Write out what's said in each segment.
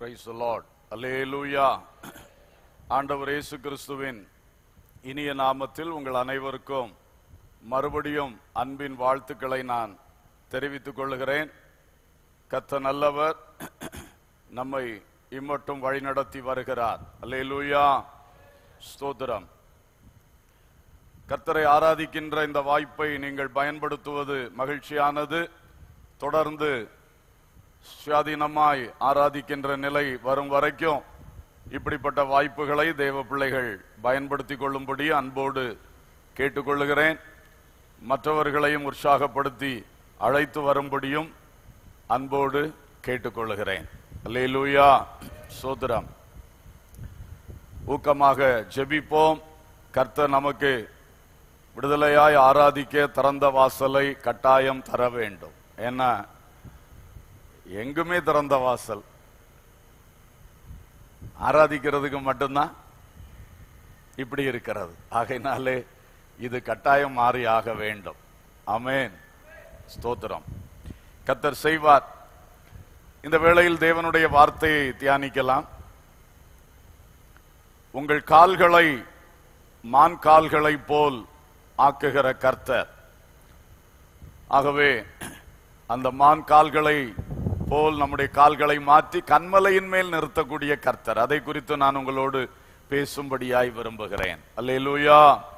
Price Lord அல்லேலூயா ஆண்டவர் இயேசு கிறிஸ்துவின் இனிய நாமத்தில் உங்கள் அனைவருக்கும் மறுபடியும் அன்பின் வாழ்த்துக்களை நான் தெரிவித்துக் கொள்கிறேன் கத்த நல்லவர் நம்மை இம்மட்டும் வழிநடத்தி வருகிறார் அல்லேலூயா ஸ்தோத்திரம் கர்த்தரை ஆராதிக்கின்ற இந்த வாய்ப்பை நீங்கள் பயன்படுத்துவது மகிழ்ச்சியானது தொடர்ந்து சுயாதீனமாய் ஆராதிக்கின்ற நிலை வரும் வரைக்கும் இப்படிப்பட்ட வாய்ப்புகளை தேவ பிள்ளைகள் பயன்படுத்திக் கொள்ளும்படி அன்போடு கேட்டுக்கொள்ளுகிறேன் மற்றவர்களையும் உற்சாகப்படுத்தி அழைத்து வரும்படியும் அன்போடு கேட்டுக்கொள்ளுகிறேன் அல்லேலூயா சோதரம் ஊக்கமாக ஜெபிப்போம் கர்த்தர் நமக்கு விடுதலையாய் ஆராதிக்க திறந்த வாசலை கட்டாயம் தர வேண்டும் ஏன்னா எங்குமே திறந்த வாசல் ஆராதிக்கிறதுக்கு மட்டும்தான் இப்படி இருக்கிறது ஆகையினாலே இது கட்டாயம் மாறி ஆக வேண்டும் அமேன் ஸ்தோத்திரம் கத்தர் செய்வார் இந்த வேளையில் தேவனுடைய வார்த்தையை தியானிக்கலாம் உங்கள் கால்களை மான் கால்களை போல் ஆக்குகிற கர்த்தர் ஆகவே அந்த மான் கால்களை போல் நம்முடைய கால்களை மாற்றி கண்மலையின் மேல் நிறுத்தக்கூடிய கர்த்தர் அதை குறித்து நான் உங்களோடு பேசும்படியாய் விரும்புகிறேன் அல்லேலூயா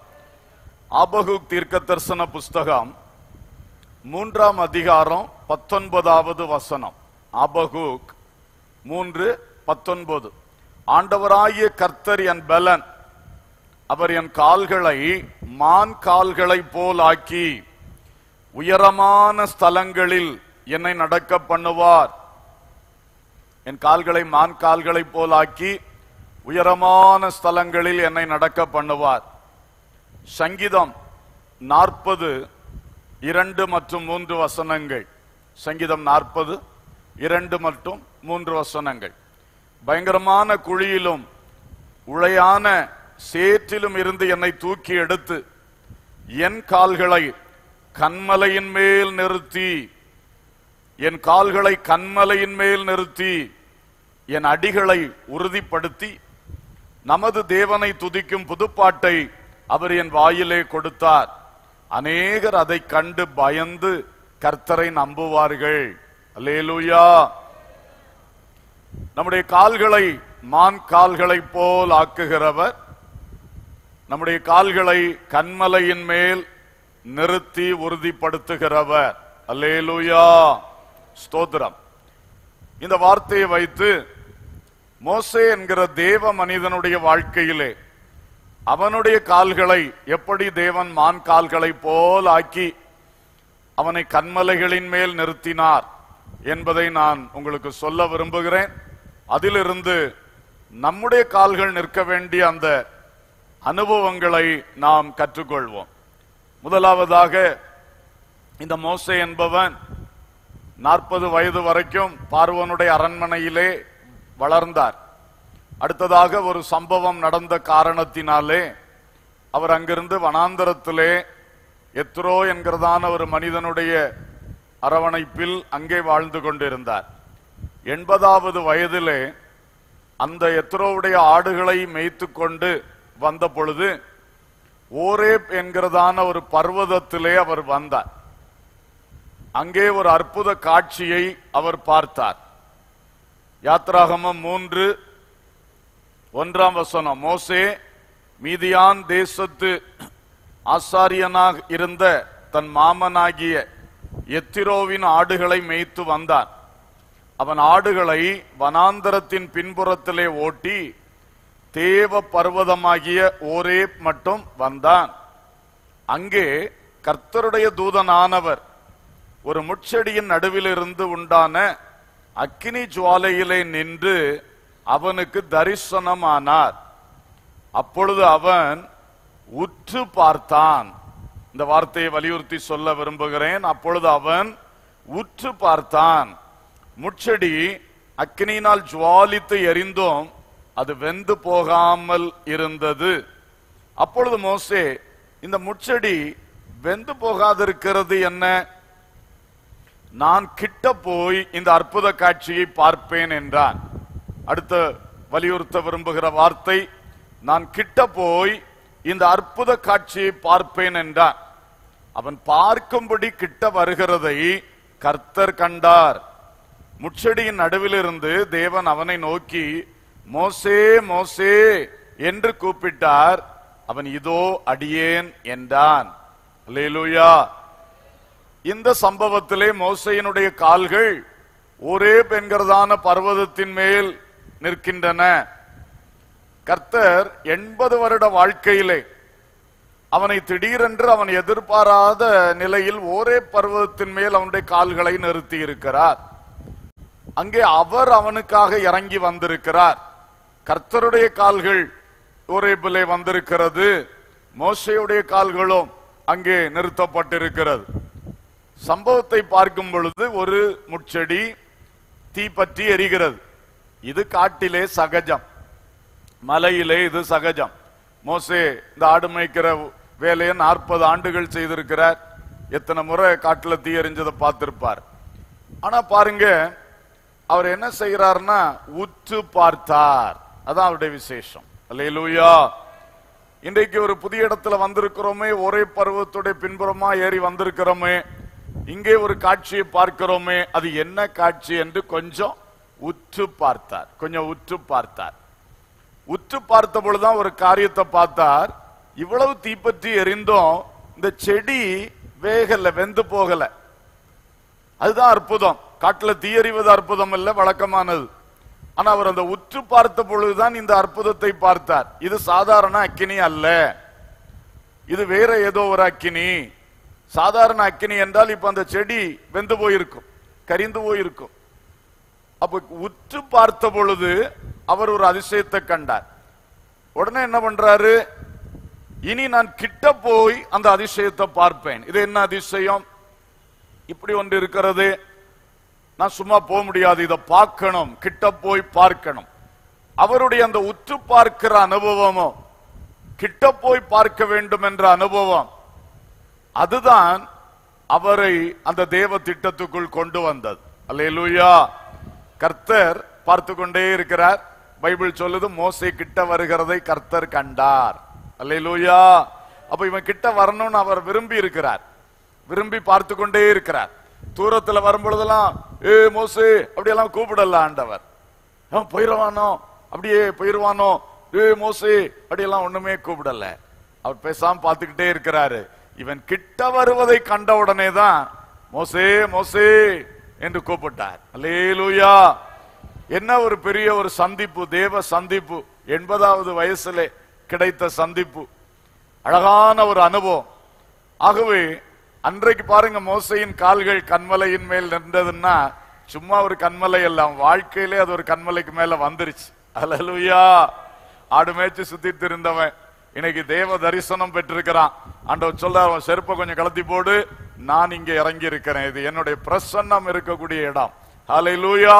ஆபகுக் தீர்க்க தரிசன புஸ்தகம் மூன்றாம் அதிகாரம் பத்தொன்பதாவது வசனம் ஆபகுக் மூன்று பத்தொன்பது ஆண்டவராகிய கர்த்தர் என் பலன் அவர் என் கால்களை மான் கால்களை போல் ஆக்கி உயரமான ஸ்தலங்களில் என்னை நடக்க பண்ணுவார் என் கால்களை மான் கால்களை போல் ஆக்கி உயரமான ஸ்தலங்களில் என்னை நடக்க பண்ணுவார் சங்கீதம் நாற்பது இரண்டு மற்றும் மூன்று வசனங்கள் சங்கீதம் நாற்பது இரண்டு மற்றும் மூன்று வசனங்கள் பயங்கரமான குழியிலும் உளையான சேற்றிலும் இருந்து என்னை தூக்கி எடுத்து என் கால்களை கண்மலையின் மேல் நிறுத்தி என் கால்களை கண்மலையின் மேல் நிறுத்தி என் அடிகளை உறுதிப்படுத்தி நமது தேவனை துதிக்கும் புதுப்பாட்டை அவர் என் வாயிலே கொடுத்தார் அநேகர் அதை கண்டு பயந்து கர்த்தரை நம்புவார்கள் அல்லேலூயா நம்முடைய கால்களை மான் கால்களை போல் ஆக்குகிறவர் நம்முடைய கால்களை கண்மலையின் மேல் நிறுத்தி உறுதிப்படுத்துகிறவர் அல்லேலூயா ஸ்தோத்திரம் இந்த வார்த்தையை வைத்து மோசே என்கிற தேவ மனிதனுடைய வாழ்க்கையிலே அவனுடைய கால்களை எப்படி தேவன் மான் கால்களை போல் ஆக்கி அவனை கண்மலைகளின் மேல் நிறுத்தினார் என்பதை நான் உங்களுக்கு சொல்ல விரும்புகிறேன் அதிலிருந்து நம்முடைய கால்கள் நிற்க வேண்டிய அந்த அனுபவங்களை நாம் கற்றுக்கொள்வோம் முதலாவதாக இந்த மோசே என்பவன் நாற்பது வயது வரைக்கும் பார்வனுடைய அரண்மனையிலே வளர்ந்தார் அடுத்ததாக ஒரு சம்பவம் நடந்த காரணத்தினாலே அவர் அங்கிருந்து வனாந்தரத்திலே எத்ரோ என்கிறதான ஒரு மனிதனுடைய அரவணைப்பில் அங்கே வாழ்ந்து கொண்டிருந்தார் எண்பதாவது வயதிலே அந்த எத்ரோவுடைய ஆடுகளை மேய்த்து கொண்டு வந்த பொழுது ஓரேப் என்கிறதான ஒரு பர்வதத்திலே அவர் வந்தார் அங்கே ஒரு அற்புத காட்சியை அவர் பார்த்தார் யாத்ராகமம் மூன்று ஒன்றாம் வசனம் மோசே மீதியான் தேசத்து ஆசாரியனாக இருந்த தன் மாமனாகிய எத்திரோவின் ஆடுகளை மேய்த்து வந்தான் அவன் ஆடுகளை வனாந்தரத்தின் பின்புறத்திலே ஓட்டி தேவ பர்வதமாகிய ஓரே மட்டும் வந்தான் அங்கே கர்த்தருடைய தூதனானவர் ஒரு முட்செடியின் நடுவிலிருந்து உண்டான அக்கினி ஜுவாலையிலே நின்று அவனுக்கு தரிசனமானார் அப்பொழுது அவன் உற்று பார்த்தான் இந்த வார்த்தையை வலியுறுத்தி சொல்ல விரும்புகிறேன் அப்பொழுது அவன் உற்று பார்த்தான் முட்செடி அக்கினியினால் ஜுவாலித்து எரிந்தும் அது வெந்து போகாமல் இருந்தது அப்பொழுது மோசே இந்த முட்செடி வெந்து போகாதிருக்கிறது என்ன நான் கிட்ட போய் இந்த அற்புத காட்சியை பார்ப்பேன் என்றான் அடுத்த வலியுறுத்த விரும்புகிற வார்த்தை நான் கிட்ட போய் இந்த அற்புத காட்சியை பார்ப்பேன் என்றான் அவன் பார்க்கும்படி கிட்ட வருகிறதை கர்த்தர் கண்டார் முச்செடியின் நடுவிலிருந்து தேவன் அவனை நோக்கி மோசே மோசே என்று கூப்பிட்டார் அவன் இதோ அடியேன் என்றான் அல்லேலூயா இந்த சம்பவத்திலே மோசையினுடைய கால்கள் ஒரே பெண்கிறதான பர்வதத்தின் மேல் நிற்கின்றன கர்த்தர் எண்பது வருட வாழ்க்கையிலே அவனை திடீரென்று அவன் எதிர்பாராத நிலையில் ஒரே பர்வதத்தின் மேல் அவனுடைய கால்களை நிறுத்தி இருக்கிறார் அங்கே அவர் அவனுக்காக இறங்கி வந்திருக்கிறார் கர்த்தருடைய கால்கள் ஒரேபிலே வந்திருக்கிறது மோசையுடைய கால்களும் அங்கே நிறுத்தப்பட்டிருக்கிறது சம்பவத்தை பார்க்கும் பொழுது ஒரு முட்செடி தீப்பற்றி எரிகிறது இது காட்டிலே சகஜம் மலையிலே இது சகஜம் மோசே இந்த ஆடு மேய்க்கிற வேலையை நாற்பது ஆண்டுகள் செய்திருக்கிறார் எத்தனை முறை காட்டுல தீ எரிஞ்சதை பார்த்திருப்பார் ஆனா பாருங்க அவர் என்ன செய்கிறார்னா உற்று பார்த்தார் அதான் அவருடைய விசேஷம் அல்லேலூயா இன்றைக்கு ஒரு புதிய இடத்துல வந்திருக்கிறோமே ஒரே பருவத்துடைய பின்புறமா ஏறி வந்திருக்கிறோமே இங்கே ஒரு காட்சியை பார்க்கிறோமே அது என்ன காட்சி என்று கொஞ்சம் உற்று பார்த்தார் கொஞ்சம் உற்று பார்த்தார் உற்று பார்த்த பொழுதுதான் ஒரு காரியத்தை பார்த்தார் இவ்வளவு தீப்பற்றி எரிந்தும் இந்த செடி வேகல வெந்து போகல அதுதான் அற்புதம் காட்டுல தீயறிவது அற்புதம் இல்ல வழக்கமானது ஆனா அவர் அந்த உற்று பார்த்த பொழுதுதான் இந்த அற்புதத்தை பார்த்தார் இது சாதாரண அக்கினி அல்ல இது வேற ஏதோ ஒரு அக்கினி சாதாரண அக்கினி என்றால் இப்ப அந்த செடி வெந்து போயிருக்கும் கரிந்து போயிருக்கும் அப்ப உற்று பார்த்த பொழுது அவர் ஒரு அதிசயத்தை கண்டார் உடனே என்ன பண்றாரு இனி நான் கிட்ட போய் அந்த அதிசயத்தை பார்ப்பேன் இது என்ன அதிசயம் இப்படி ஒன்று இருக்கிறது நான் சும்மா போக முடியாது இதை பார்க்கணும் கிட்ட போய் பார்க்கணும் அவருடைய அந்த உற்று பார்க்கிற அனுபவமோ கிட்ட போய் பார்க்க வேண்டும் என்ற அனுபவம் அதுதான் அவரை அந்த தேவ திட்டத்துக்குள் கொண்டு வந்தது அல்லேலூயா கர்த்தர் பார்த்து கொண்டே இருக்கிறார் பைபிள் சொல்லுது மோசே கிட்ட வருகிறதை கர்த்தர் கண்டார் அல்லேலூயா அப்ப இவன் கிட்ட வரணும்னு அவர் விரும்பி இருக்கிறார் விரும்பி பார்த்து கொண்டே இருக்கிறார் தூரத்துல வரும் பொழுதெல்லாம் ஏ மோசே அப்படியெல்லாம் கூப்பிடல ஆண்டவர் அவன் போயிருவானோ அப்படியே போயிருவானோ ஏ மோசே அப்படியெல்லாம் ஒண்ணுமே கூப்பிடல அவர் பேசாம பார்த்துக்கிட்டே இருக்கிறாரு இவன் கிட்ட வருவதை கண்ட உடனே தான் மோசே மோசே என்று கூப்பிட்டார் அல்லேலூயா என்ன ஒரு பெரிய ஒரு சந்திப்பு தேவ சந்திப்பு எண்பதாவது வயசுல கிடைத்த சந்திப்பு அழகான ஒரு அனுபவம் ஆகவே அன்றைக்கு பாருங்க மோசையின் கால்கள் கண்மலையின் மேல் நின்றதுன்னா சும்மா ஒரு கண்மலை எல்லாம் வாழ்க்கையிலே அது ஒரு கண்மலைக்கு மேல வந்துருச்சு அல்லேலூயா ஆடு மேய்ச்சி சுத்திட்டு இருந்தவன் இன்னைக்கு தேவ தரிசனம் பெற்றிருக்கிறான் ஆண்டவர் சொல்றார் அவன் செருப்பை கொஞ்சம் கலத்தி போடு நான் இங்க இறங்கி இருக்கிறேன் இது என்னுடைய பிரசன்னம் இருக்கக்கூடிய இடம் ஹalleluya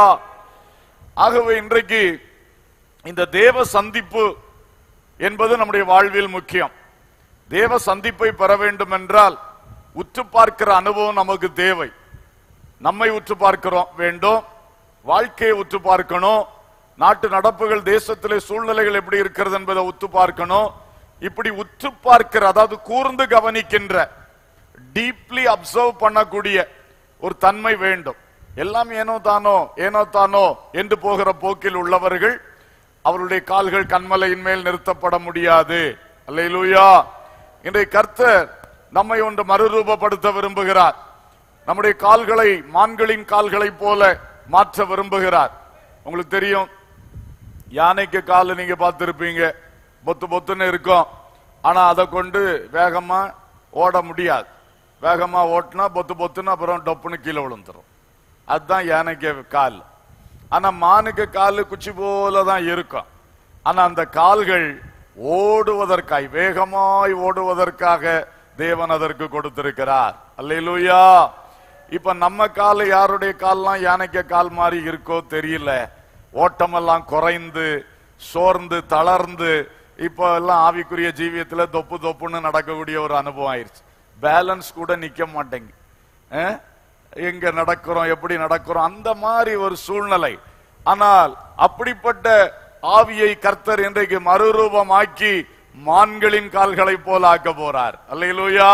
ஆகவே இன்றைக்கு இந்த தேவ சந்திப்பு என்பது நம்முடைய வாழ்வில் முக்கியம் தேவ சந்திப்பை பெற வேண்டும் என்றால் உற்று பார்க்கிற அனுபவம் நமக்கு தேவை நம்மை உற்று பார்க்கிறோம் வேண்டும் வாழ்க்கையை உற்று பார்க்கணும் நாட்டு நடப்புகள் தேசத்திலே சூழ்நிலைகள் எப்படி இருக்கிறது என்பதை உற்று பார்க்கணும் இப்படி உற்று பார்க்கிற அதாவது கூர்ந்து கவனிக்கின்ற டீப்லி அப்சர்வ் பண்ணக்கூடிய ஒரு தன்மை வேண்டும் எல்லாம் ஏனோ தானோ ஏனோ தானோ என்று போகிற போக்கில் உள்ளவர்கள் அவருடைய கால்கள் கண்மலையின் மேல் நிறுத்தப்பட முடியாது அல்லேலூயா இன்றைய கர்த்தர் நம்மை ஒன்று மறுரூபப்படுத்த விரும்புகிறார் நம்முடைய கால்களை மான்களின் கால்களைப் போல மாற்ற விரும்புகிறார் உங்களுக்கு தெரியும் யானைக்கு கால் நீங்க பார்த்திருப்பீங்க பொத்து பொத்துன்னு இருக்கும் ஆனா அதை கொண்டு வேகமா ஓட முடியாது வேகமா ஓட்டினா பொத்து பொத்துன்னு அப்புறம் டொப்புன்னு கீழே விழுந்துரும் அதுதான் யானைக்கு கால் ஆனா மானுக்கு கால் குச்சி போல தான் இருக்கும் ஆனா அந்த கால்கள் ஓடுவதற்காய் வேகமாய் ஓடுவதற்காக தேவன் அதற்கு கொடுத்திருக்கிறார் அல்லேலூயா இப்ப நம்ம கால் யாருடைய கால்லாம் யானைக்கு கால் மாதிரி இருக்கோ தெரியல ஓட்டமெல்லாம் குறைந்து சோர்ந்து தளர்ந்து இப்ப எல்லாம் ஆவிக்குரிய ஜீவியத்துல தொப்பு தொப்புன்னு நடக்கக்கூடிய ஒரு அனுபவம் ஆயிருச்சு பேலன்ஸ் கூட நிக்க மாட்டேங்க அஹ்? எங்க நடக்கிறோம் எப்படி நடக்கிறோம் அந்த மாதிரி ஒரு சூழ்நிலை ஆனால் அப்படிப்பட்ட ஆவியை கர்த்தர் இன்றைக்கு மறுரூபமாக்கி மான்களின் கால்களை போல ஆக்க போறார் அல்லேலூயா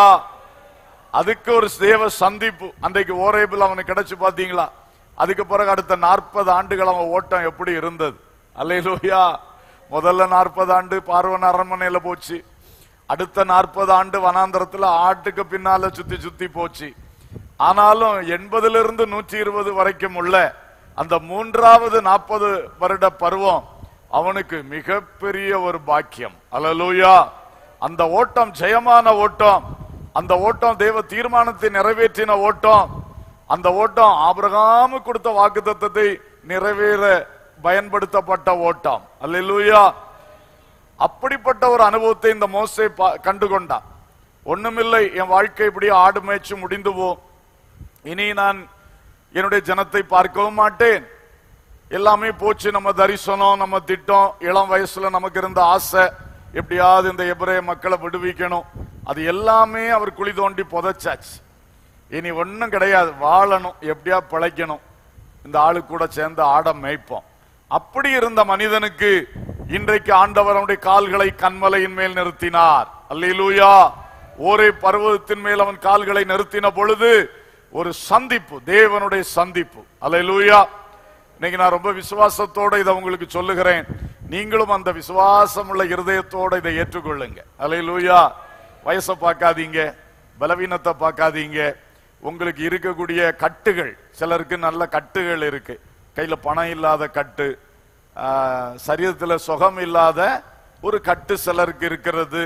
அதுக்கு ஒரு தேவ சந்திப்பு அன்றைக்கு ஓரேபில் அவனுக்கு கிடைச்சு பாத்தீங்களா அதுக்கு பிறகு அடுத்த நாற்பது ஆண்டுகள் அவன் ஓட்டம் எப்படி இருந்தது அல்லேலூயா முதல்ல நாற்பது ஆண்டு பார்வன் அரண்மனையில போச்சு அடுத்த நாற்பது ஆண்டு வனாந்தரத்துல ஆட்டுக்கு பின்னால சுத்தி சுத்தி போச்சு ஆனாலும் எண்பதுல இருந்து நூற்றி இருபது வரைக்கும் உள்ள அந்த மூன்றாவது நாற்பது வருட பருவம் அவனுக்கு மிகப்பெரிய ஒரு பாக்கியம் அல்லேலூயா அந்த ஓட்டம் ஜெயமான ஓட்டம் அந்த ஓட்டம் தேவ தீர்மானத்தை நிறைவேற்றின ஓட்டம் அந்த ஓட்டம் ஆபிரகாமு கொடுத்த வாக்குத்தத்தத்தை நிறைவேற பயன்படுத்தப்பட்ட ஓட்டம் அல்லேலூயா அப்படிப்பட்ட ஒரு அனுபவத்தை இந்த மோசே பா- கண்டுகொண்டான் ஒண்ணுமில்லை என் வாழ்க்கை இப்படி ஆடு மேய்ச்சி முடிந்து போ இனி நான் என்னுடைய ஜனத்தை பார்க்கவும் மாட்டேன் எல்லாமே போச்சு நம்ம தரிசனம் நம்ம திட்டம் இளம் வயசுல நமக்கு இருந்த ஆசை எப்படியாவது இந்த எபிரேய மக்களை விடுவிக்கணும் அது எல்லாமே அவர் குழி தோண்டி புதைச்சாச்சு இனி ஒண்ணும் கிடையாது வாழணும் எப்படியா பிழைக்கணும் இந்த ஆளு கூட சேர்ந்து ஆட மேய்ப்போம் அப்படி இருந்த மனிதனுக்கு இன்றைக்கு ஆண்டவர் அவனுடைய கால்களை கண்மலையின் மேல் நிறுத்தினார் அல்லேலூயா ஒரே பர்வதத்தின் மேல் அவன் கால்களை நிறுத்தின பொழுது ஒரு சந்திப்பு தேவனுடைய சந்திப்பு அல்லேலூயா இன்னைக்கு நான் ரொம்ப விசுவாசத்தோட இதை உங்களுக்கு சொல்லுகிறேன் நீங்களும் அந்த விசுவாசம் உள்ள இருதயத்தோட இதை ஏற்றுக்கொள்ளுங்க அல்லேலூயா வயசை பார்க்காதீங்க பலவீனத்தை பார்க்காதீங்க உங்களுக்கு இருக்கக்கூடிய கட்டுகள் சிலருக்கு நல்ல கட்டுகள் இருக்கு கையில பணம் இல்லாத கட்டு ஆஹ், சரீரத்துல சுகம் இல்லாத ஒரு கட்டு சிலருக்கு இருக்கிறது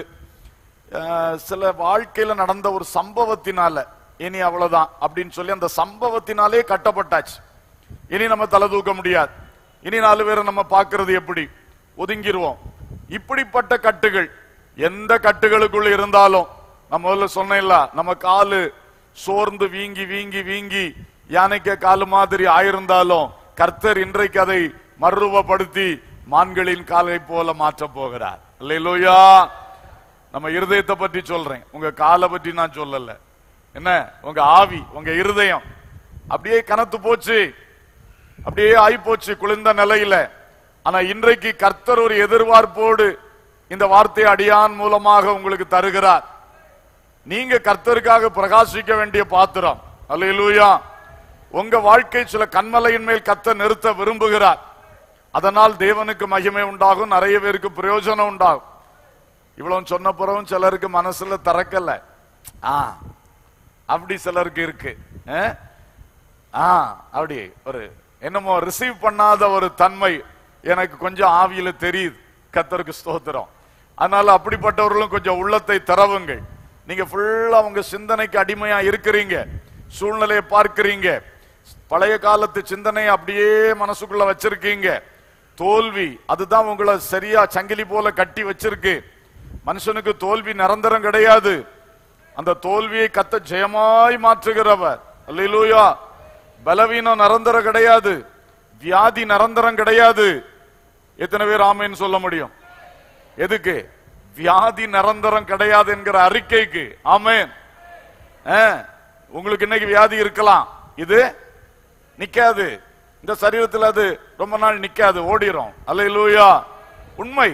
ஆஹ், சில வாழ்க்கையில நடந்த ஒரு சம்பவத்தினால இனி அவ்வளவுதான் அப்படின்னு சொல்லி அந்த சம்பவத்தினாலே கட்டப்பட்டாச்சு இனி நம்ம தலை தூக்க முடியாது இனி நாலு பேரை நம்ம பார்க்கிறது எப்படி ஒதுங்கிருவோம் இப்படிப்பட்ட கட்டுகள் எந்த கட்டுகளுக்குள்ள இருந்தாலும் நான் முதல்ல சொன்னேன்ல நம்ம காலு சோர்ந்து வீங்கி வீங்கி வீங்கி யானைக்க காலு மாதிரி ஆயிருந்தாலும் கர்த்தர் இன்றைக்கு அதை மறுரூபப்படுத்தி மான்களின் காலை போல மாற்ற போகிறார் இல்லையிலோயா நம்ம இருதயத்தை பற்றி சொல்றேன் உங்க காலை பற்றி நான் சொல்லல என்ன உங்க ஆவி உங்க இருதயம் அப்படியே கனத்து போச்சு அப்படியே ஆகி போச்சு குளிர்ந்த நிலையில ஆனா இன்றைக்கு கர்த்தர் ஒரு எதிர்பார்ப்போடு இந்த வார்த்தையை அடியான் மூலமாக உங்களுக்கு தருகிறார் நீங்க கர்த்தருக்காக பிரகாசிக்க வேண்டிய பாத்திரம் அல்லேலூயா உங்க வாழ்க்கை சில கண்மலையின் மேல் கர்த்தர் நிறுத்த விரும்புகிறார் அதனால் தேவனுக்கு மகிமை உண்டாகும் நிறைய பேருக்கு பிரயோஜனம் உண்டாகும் இவ்வளவு சொன்ன பிறகும் சிலருக்கு மனசுல திறக்கல ஆ அப்படி சிலருக்கு இருக்கு அஹ்? ஆ அப்படி ஒரு என்னமோ ரிசீவ் பண்ணாத ஒரு தன்மை எனக்கு கொஞ்சம் ஆவியில தெரியுது கத்தருக்கு ஸ்தோத்திரம் அதனால அப்படிப்பட்டவர்களும் கொஞ்சம் உள்ளத்தை திறவுங்கள் நீங்க ஃபுல்லா உங்க சிந்தனைக்கு அடிமையா இருக்கிறீங்க சூழ்நிலையை பார்க்கிறீங்க பழைய காலத்து சிந்தனையை அப்படியே மனசுக்குள்ள வச்சிருக்கீங்க தோல்வி அதுதான் உங்களை சரியா சங்கிலி போல கட்டி வச்சிருக்கு மனுஷனுக்கு தோல்வி நிரந்தரம் கிடையாது அந்த தோல்வியை கத்த ஜெயமாய் மாற்றுகிறவர் அல்லேலூயா பலவீனம் நிரந்தரம் கிடையாது வியாதி நிரந்தரம் கிடையாது எத்தனை பேர் ஆமைன்னு சொல்ல முடியும் எதுக்கு வியாதி நிரந்தரம் கிடையாது என்கிற அறிக்கைக்கு ஆமேன் ஆ, உங்களுக்கு இன்னைக்கு வியாதி இருக்கலாம் இது நிக்காது இந்த சரீரத்தில் அது ரொம்ப நாள் நிக்காது ஓடிரும் அல்லேலூயா உண்மை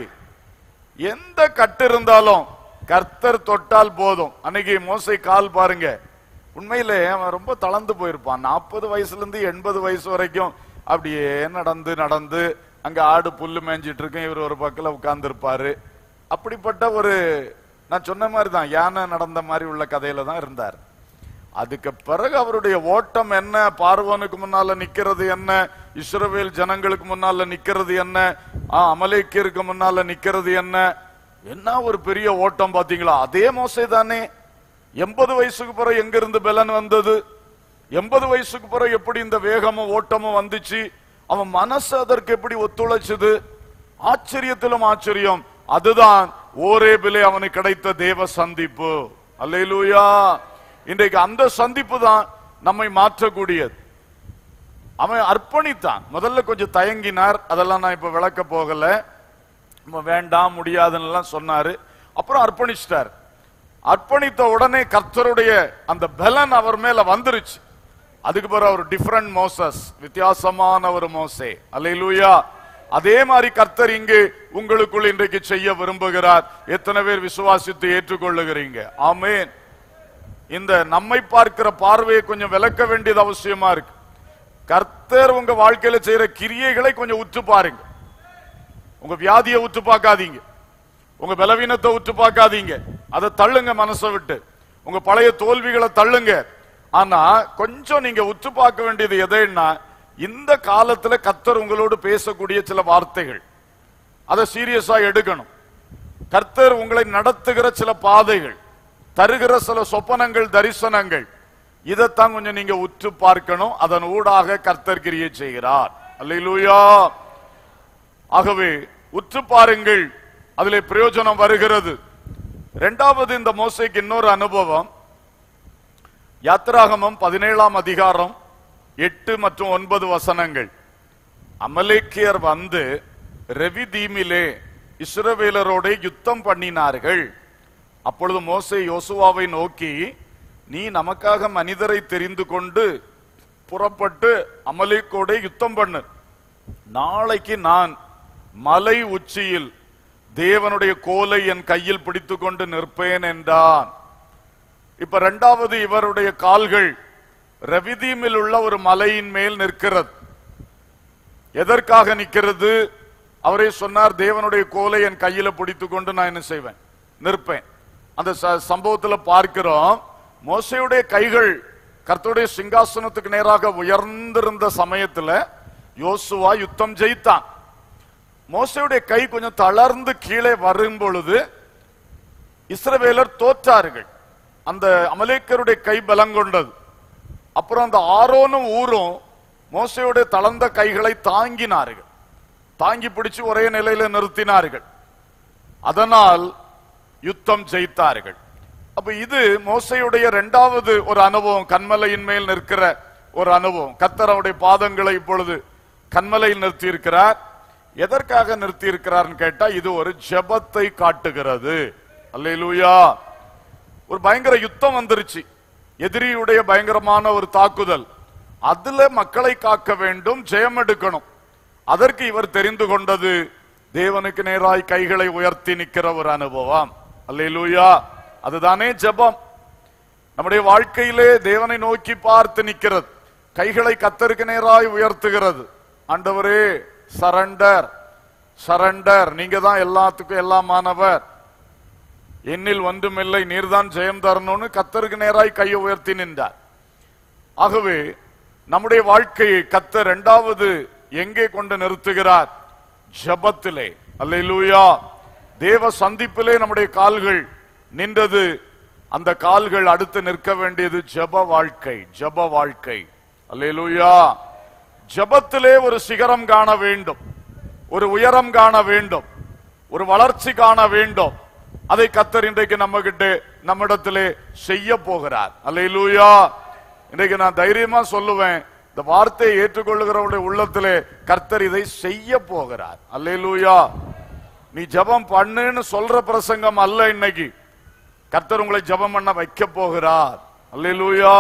எந்த கட்டு இருந்தாலும் கர்த்தர் தொட்டால் போதும் அன்னைக்கு மோசை கால் பாருங்க உண்மையிலே அவன் ரொம்ப தளர்ந்து போயிருப்பான் நாற்பது வயசுல இருந்து எண்பது வயசு வரைக்கும் அப்படியே நடந்து நடந்து அங்க ஆடு புல்லு மேய்ஞ்சிட்டு இருக்கும் இவர் ஒரு பக்கத்துல உட்கார்ந்து இருப்பாரு அப்படிப்பட்ட ஒரு நான் சொன்ன மாதிரி தான் யானை நடந்த மாதிரி உள்ள கதையில தான் இருந்தார் அதுக்கு பிறகு அவருடைய ஓட்டம் என்ன பார்வோனுக்கு முன்னால நிக்கிறது என்ன இஸ்ரவேல் ஜனங்களுக்கு முன்னால நிக்கிறது என்ன ஆ, அமலேக்கியருக்கு முன்னால நிக்கிறது என்ன என்ன ஒரு பெரிய ஓட்டம் பாத்தீங்களா அதே மோசை தானே எண்பது வயசுக்கு பிறகு எங்க இருந்து பெலன் வந்தது எண்பது வயசுக்கு பிறகு எப்படி இந்த வேகமும் ஓட்டமும் வந்துச்சு அவன் மனசு அதற்கு எப்படி ஒத்துழைச்சது ஆச்சரியத்திலும் ஆச்சரியம் அதுதான் ஓரேபிலே அவனுக்கு கிடைத்த தேவ சந்திப்பு அல்லேலூயா இன்றைக்கு அந்த சந்திப்பு தான் நம்மை மாற்றக்கூடியது அவன் அர்ப்பணித்தான் முதல்ல கொஞ்சம் தயங்கினார் அதெல்லாம் நான் இப்ப விளக்க போகல நம்ம வேண்டாம் முடியாதுன்னு எல்லாம் சொன்னாரு அப்புறம் அர்ப்பணிச்சிட்டார் அர்ப்பணித்த உடனே கர்த்தருடைய அந்த பலன் அவர் மேல வந்துருச்சு அதுக்கு பிறகு ஒரு டிஃபரண்ட் மோசஸ் வித்தியாசமான ஒரு மோசே அல்லேலூயா அதே மாதிரி கர்த்தர் இங்கு உங்களுக்குள் இன்றைக்கு செய்ய விரும்புகிறார் எத்தனை பேர் விசுவாசித்து ஏற்றுக்கொள்ளுகிறீங்க ஆமென் இந்த நம்மை பார்க்கிற பார்வையை கொஞ்சம் விளக்க வேண்டியது அவசியமா இருக்கு கர்த்தர் உங்க வாழ்க்கையில செய்யற கிரியைகளை கொஞ்சம் உற்று பாருங்க உங்க வியாதியை உற்று பார்க்காதீங்க உங்க பலவீனத்தை உற்று பார்க்காதீங்க அதை தள்ளுங்க மனசை விட்டு உங்க பழைய தோல்விகளை தள்ளுங்க ஆனா கொஞ்சம் நீங்க உற்று பார்க்க வேண்டியது எதைன்னா இந்த காலத்துல கர்த்தர் உங்களோடு பேசக்கூடிய சில வார்த்தைகள் அதை சீரியஸா எடுக்கணும் கர்த்தர் உங்களை நடத்துகிற சில பாதைகள் தருகிற சில சொப்பனங்கள் தரிசனங்கள் இதைத்தான் கொஞ்சம் நீங்க உற்று பார்க்கணும் அதன் ஊடாக கர்த்தர் கிரியை செய்கிறார் அல்லேலூயா ஆகவே உற்று பாருங்கள் அதிலே பிரயோஜனம் வருகிறது இரண்டாவது இந்த மோசைக்கு இன்னொரு அனுபவம் யாத்திராகமம் பதினேழாம் அதிகாரம் எட்டு மற்றும் ஒன்பது வசனங்கள் அமலேக்கியர் வந்து ரெவிதீமிலே இஸ்ரவேலரோட யுத்தம் பண்ணினார்கள் அப்பொழுது மோசே யோசுவாவை நோக்கி நீ நமக்காக மனிதரை தெரிந்து கொண்டு புறப்பட்டு அமலேக்கோட யுத்தம் பண்ணு நாளைக்கு நான் மலை உச்சியில் தேவனுடைய கோலை என் கையில் பிடித்துக்கொண்டு நிற்பேன் என்றான் இப்ப இரண்டாவது இவருடைய கால்கள் ரவிதீமில் உள்ள ஒரு மலையின் மேல் நிற்கிறது எதற்காக நிற்கிறது அவரே சொன்னார் தேவனுடைய கோலை என் கையில பிடித்துக்கொண்டு நான் என்ன செய்வேன் நிற்பேன் அந்த ச- சம்பவத்துல பார்க்கிறோம் மோசையுடைய கைகள் கர்த்தருடைய சிங்காசனத்துக்கு நேராக உயர்ந்திருந்த சமயத்துல யோசுவா யுத்தம் ஜெயித்தான் மோசையுடைய கை கொஞ்சம் தளர்ந்து கீழே வரும் பொழுது இஸ்ரவேலர் தோற்றார்கள் அந்த அமலேக்கருடைய கை பலங்கொண்டது அப்புறம் அந்த ஆரோனும் ஊரும் மோசையுடைய தளர்ந்த கைகளை தாங்கினார்கள் தாங்கி பிடிச்சு ஒரே நிலையில நிறுத்தினார்கள் அதனால் யுத்தம் ஜெயித்தார்கள் அப்ப இது மோசையுடைய இரண்டாவது ஒரு அனுபவம் கண்மலையின் மேல் நிற்கிற ஒரு அனுபவம் கத்தர் அவருடைய பாதங்களை இப்பொழுது கண்மலையில் நிறுத்தி இருக்கிறார் எதற்காக நிறுத்தி இருக்கிறார்னு கேட்டா இது ஒரு ஜெபத்தை காட்டுகிறது அல்லேலூயா ஒரு பயங்கர யுத்தம் வந்துருச்சு எதிரியுடைய பயங்கரமான ஒரு தாக்குதல் அதுல மக்களை காக்க வேண்டும் ஜெயம் எடுக்கணும் அதற்கு இவர் தெரிந்து கொண்டது தேவனுக்கு நேராய் கைகளை உயர்த்தி நிற்கிற ஒரு அனுபவம் அல்லேலூயா அதுதானே ஜெபம் நம்முடைய வாழ்க்கையிலே தேவனை நோக்கி பார்த்து நிற்கிறது கைகளை கத்தருக்கு நேராய் உயர்த்துகிறது ஆண்டவரே சரண்டர் சரண்டர் நீங்க தான் எல்லாத்துக்கும் எல்லாமானவர் என்னில் ஒன்றுமில்லை நீர்தான் ஜெயம் தரணும்னு கத்தருக்கு நேராய் கையை உயர்த்தி நின்றார் ஆகவே நம்முடைய வாழ்க்கையை கத்தர் இரண்டாவது எங்கே கொண்டு நிறுத்துகிறார் ஜபத்திலே அல்லேலூயா தேவ சந்திப்பிலே நம்முடைய கால்கள் நின்றது அந்த கால்கள் அடுத்து நிற்க வேண்டியது ஜப வாழ்க்கை ஜப வாழ்க்கை அல்லேலூயா ஜபத்திலே ஒரு சிகரம் காண வேண்டும் ஒரு உயரம் காண வேண்டும் ஒரு வளர்ச்சி காண வேண்டும் அதை கத்தர் இன்றைக்கு நம்ம கிட்ட நம்மிடத்திலே செய்ய போகிறார் அல்லேலூயா இன்றைக்கு நான் தைரியமா சொல்லுவேன் இந்த வார்த்தையை ஏற்றுக்கொள்ளுகிறவருடைய உள்ளத்திலே கர்த்தர் இதை செய்ய போகிறார் அல்லேலூயா நீ ஜெபம் பண்ணுன்னு சொல்ற பிரசங்கம் அல்ல இன்னைக்கு கர்த்தர் உங்களை ஜெபம் பண்ண வைக்க போகிறார் அல்லேலூயா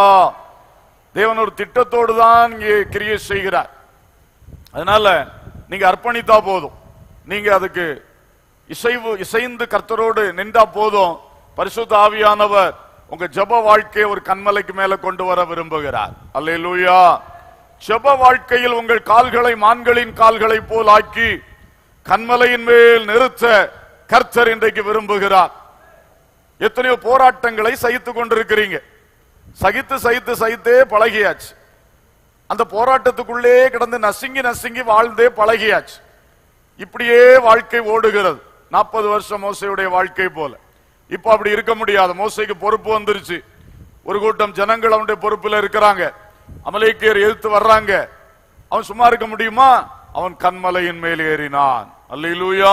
தேவன் ஒரு திட்டத்தோடு தான் இங்கே கிரியை செய்கிறார் அதனால நீங்க அர்ப்பணித்தா போதும் நீங்க அதுக்கு இசைவு இசைந்து கர்த்தரோடு நின்றா போதும் பரிசுத்த ஆவியானவர் உங்க ஜெப வாழ்க்கையை ஒரு கண்மலைக்கு மேல கொண்டு வர விரும்புகிறார் அல்லேலூயா ஜெப வாழ்க்கையில் உங்கள் கால்களை மான்களின் கால்களை போல் ஆக்கி கண்மலையின் மேல் நிறுத்த கர்த்தர் இன்றைக்கு விரும்புகிறார் எத்தனையோ போராட்டங்களை சகித்துக் கொண்டிருக்கிறீங்க சகித்து சகித்து சகித்தே பழகியாச்சு அந்த போராட்டத்துக்குள்ளே கிடந்து நசுங்கி நசுங்கி வாழ்ந்தே பழகியாச்சு இப்படியே வாழ்க்கை ஓடுகிறது நாற்பது வருஷம் மோசையுடைய வாழ்க்கை போல இப்ப அப்படி இருக்க முடியாது மோசைக்கு பொறுப்பு வந்துருச்சு ஒரு கூட்டம் ஜனங்கள் அவனுடைய பொறுப்புல இருக்கிறாங்க அமலேக்கியர் எதிர்த்து வர்றாங்க அவன் சும்மா இருக்க முடியுமா அவன் கண்மலையின் மேல் ஏறினான் அல்லேலூயா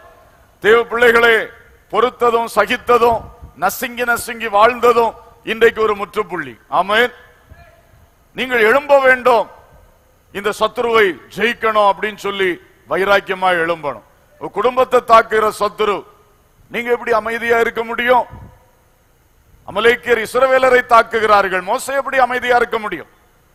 தேவ பிள்ளைகளே பொறுத்ததும் சகித்ததும் நசுங்கி நசுங்கி வாழ்ந்ததும் இன்றைக்கு ஒரு முற்றுப்புள்ளி ஆமென் நீங்கள் எழும்ப வேண்டும் இந்த சத்துருவை ஜெயிக்கணும் அப்படின்னு சொல்லி வைராக்கியமா எழும்பணும் உங்க குடும்பத்தை தாக்குகிற சத்துரு நீங்க எப்படி அமைதியா இருக்க முடியும் அமலேக்கியர் இஸ்ரவேலரை தாக்குகிறார்கள் மோசை எப்படி அமைதியா இருக்க முடியும்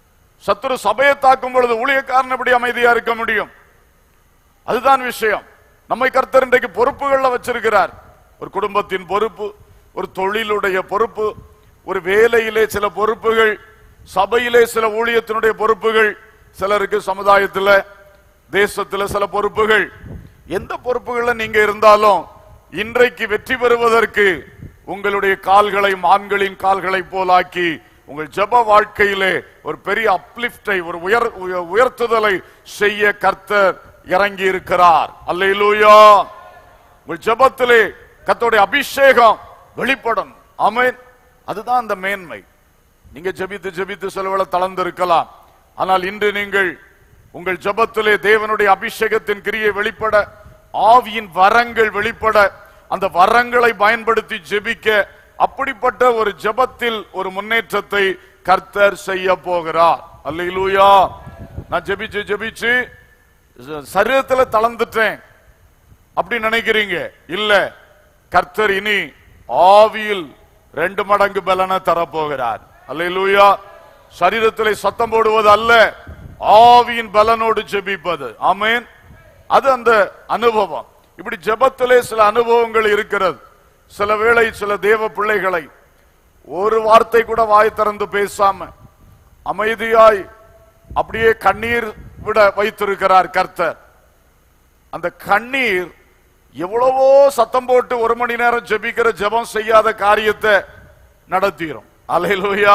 சத்துரு சபையை தாக்கும் பொழுது ஊழியக்காரன் எப்படி அமைதியா இருக்க முடியும் அதுதான் விஷயம் நம்மை கர்த்தர் இன்றைக்கு பொறுப்புகள்ல வச்சிருக்கிறார் ஒரு குடும்பத்தின் பொறுப்பு ஒரு தொழிலுடைய பொறுப்பு ஒரு வேலையிலே சில பொறுப்புகள் சபையிலே சில ஊழியத்தினுடைய பொறுப்புகள் சிலருக்கு சமுதாயத்துல தேசத்துல சில பொறுப்புகள் எந்த பொறுப்புகள்ல நீங்க இருந்தாலும் இன்றைக்கு வெற்றி பெறுவதற்கு உங்களுடைய கால்களை மான்களின் கால்களை போலாக்கி உங்கள் ஜெப வாழ்க்கையிலே ஒரு பெரிய அப்லிப்டை ஒரு உயர் உய- உயர்த்துதலை செய்ய கர்த்தர் இறங்கி இருக்கிறார் அல்லேலூயா உங்கள் ஜெபத்திலே கர்த்தருடைய அபிஷேகம் வெளிப்படும் ஆமென் அதுதான் அந்த மேன்மை நீங்க ஜெபித்து ஜெபித்து சிலவேளை தளர்ந்து இருக்கலாம் ஆனால் இன்று நீங்கள் உங்கள் ஜெபத்திலே தேவனுடைய அபிஷேகத்தின் கிரியை வெளிப்பட ஆவியின் வரங்கள் வெளிப்பட அந்த வரங்களை பயன்படுத்தி ஜெபிக்க அப்படிப்பட்ட ஒரு ஜெபத்தில் ஒரு முன்னேற்றத்தை கர்த்தர் செய்ய போகிறார் அல்லேலூயா நான் ஜெபிச்சு ஜெபிச்சு ச- சரீரத்துல தளர்ந்துட்டேன் அப்படி நினைக்கிறீங்க இல்ல கர்த்தர் இனி ஆவியில் ரெண்டு மடங்கு பலனை தரப்போகிறார் அல்லேலூயா சரீரத்திலே சத்தம் போடுவது அல்ல ஆவியின் பலனோடு ஜெபிப்பது ஆமென் அது அந்த அனுபவம் இப்படி ஜெபத்திலே சில அனுபவங்கள் இருக்கிறது சில வேளை சில தேவ பிள்ளைகளை ஒரு வார்த்தை கூட வாய் திறந்து பேசாம அமைதியாய் அப்படியே கண்ணீர் விட வைத்திருக்கிறார் கர்த்தர் அந்த கண்ணீர் எவ்வளவோ சத்தம் போட்டு ஒரு மணி நேரம் ஜெபிக்கிற ஜெபம் செய்யாத காரியத்தை நடத்திரும் அலையிலுயா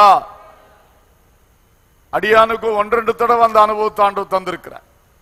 அடியானுக்கு ஒன்றெண்டு தடவை அந்த அனுபவத்தை ஆண்டு தந்திருக்கிறார்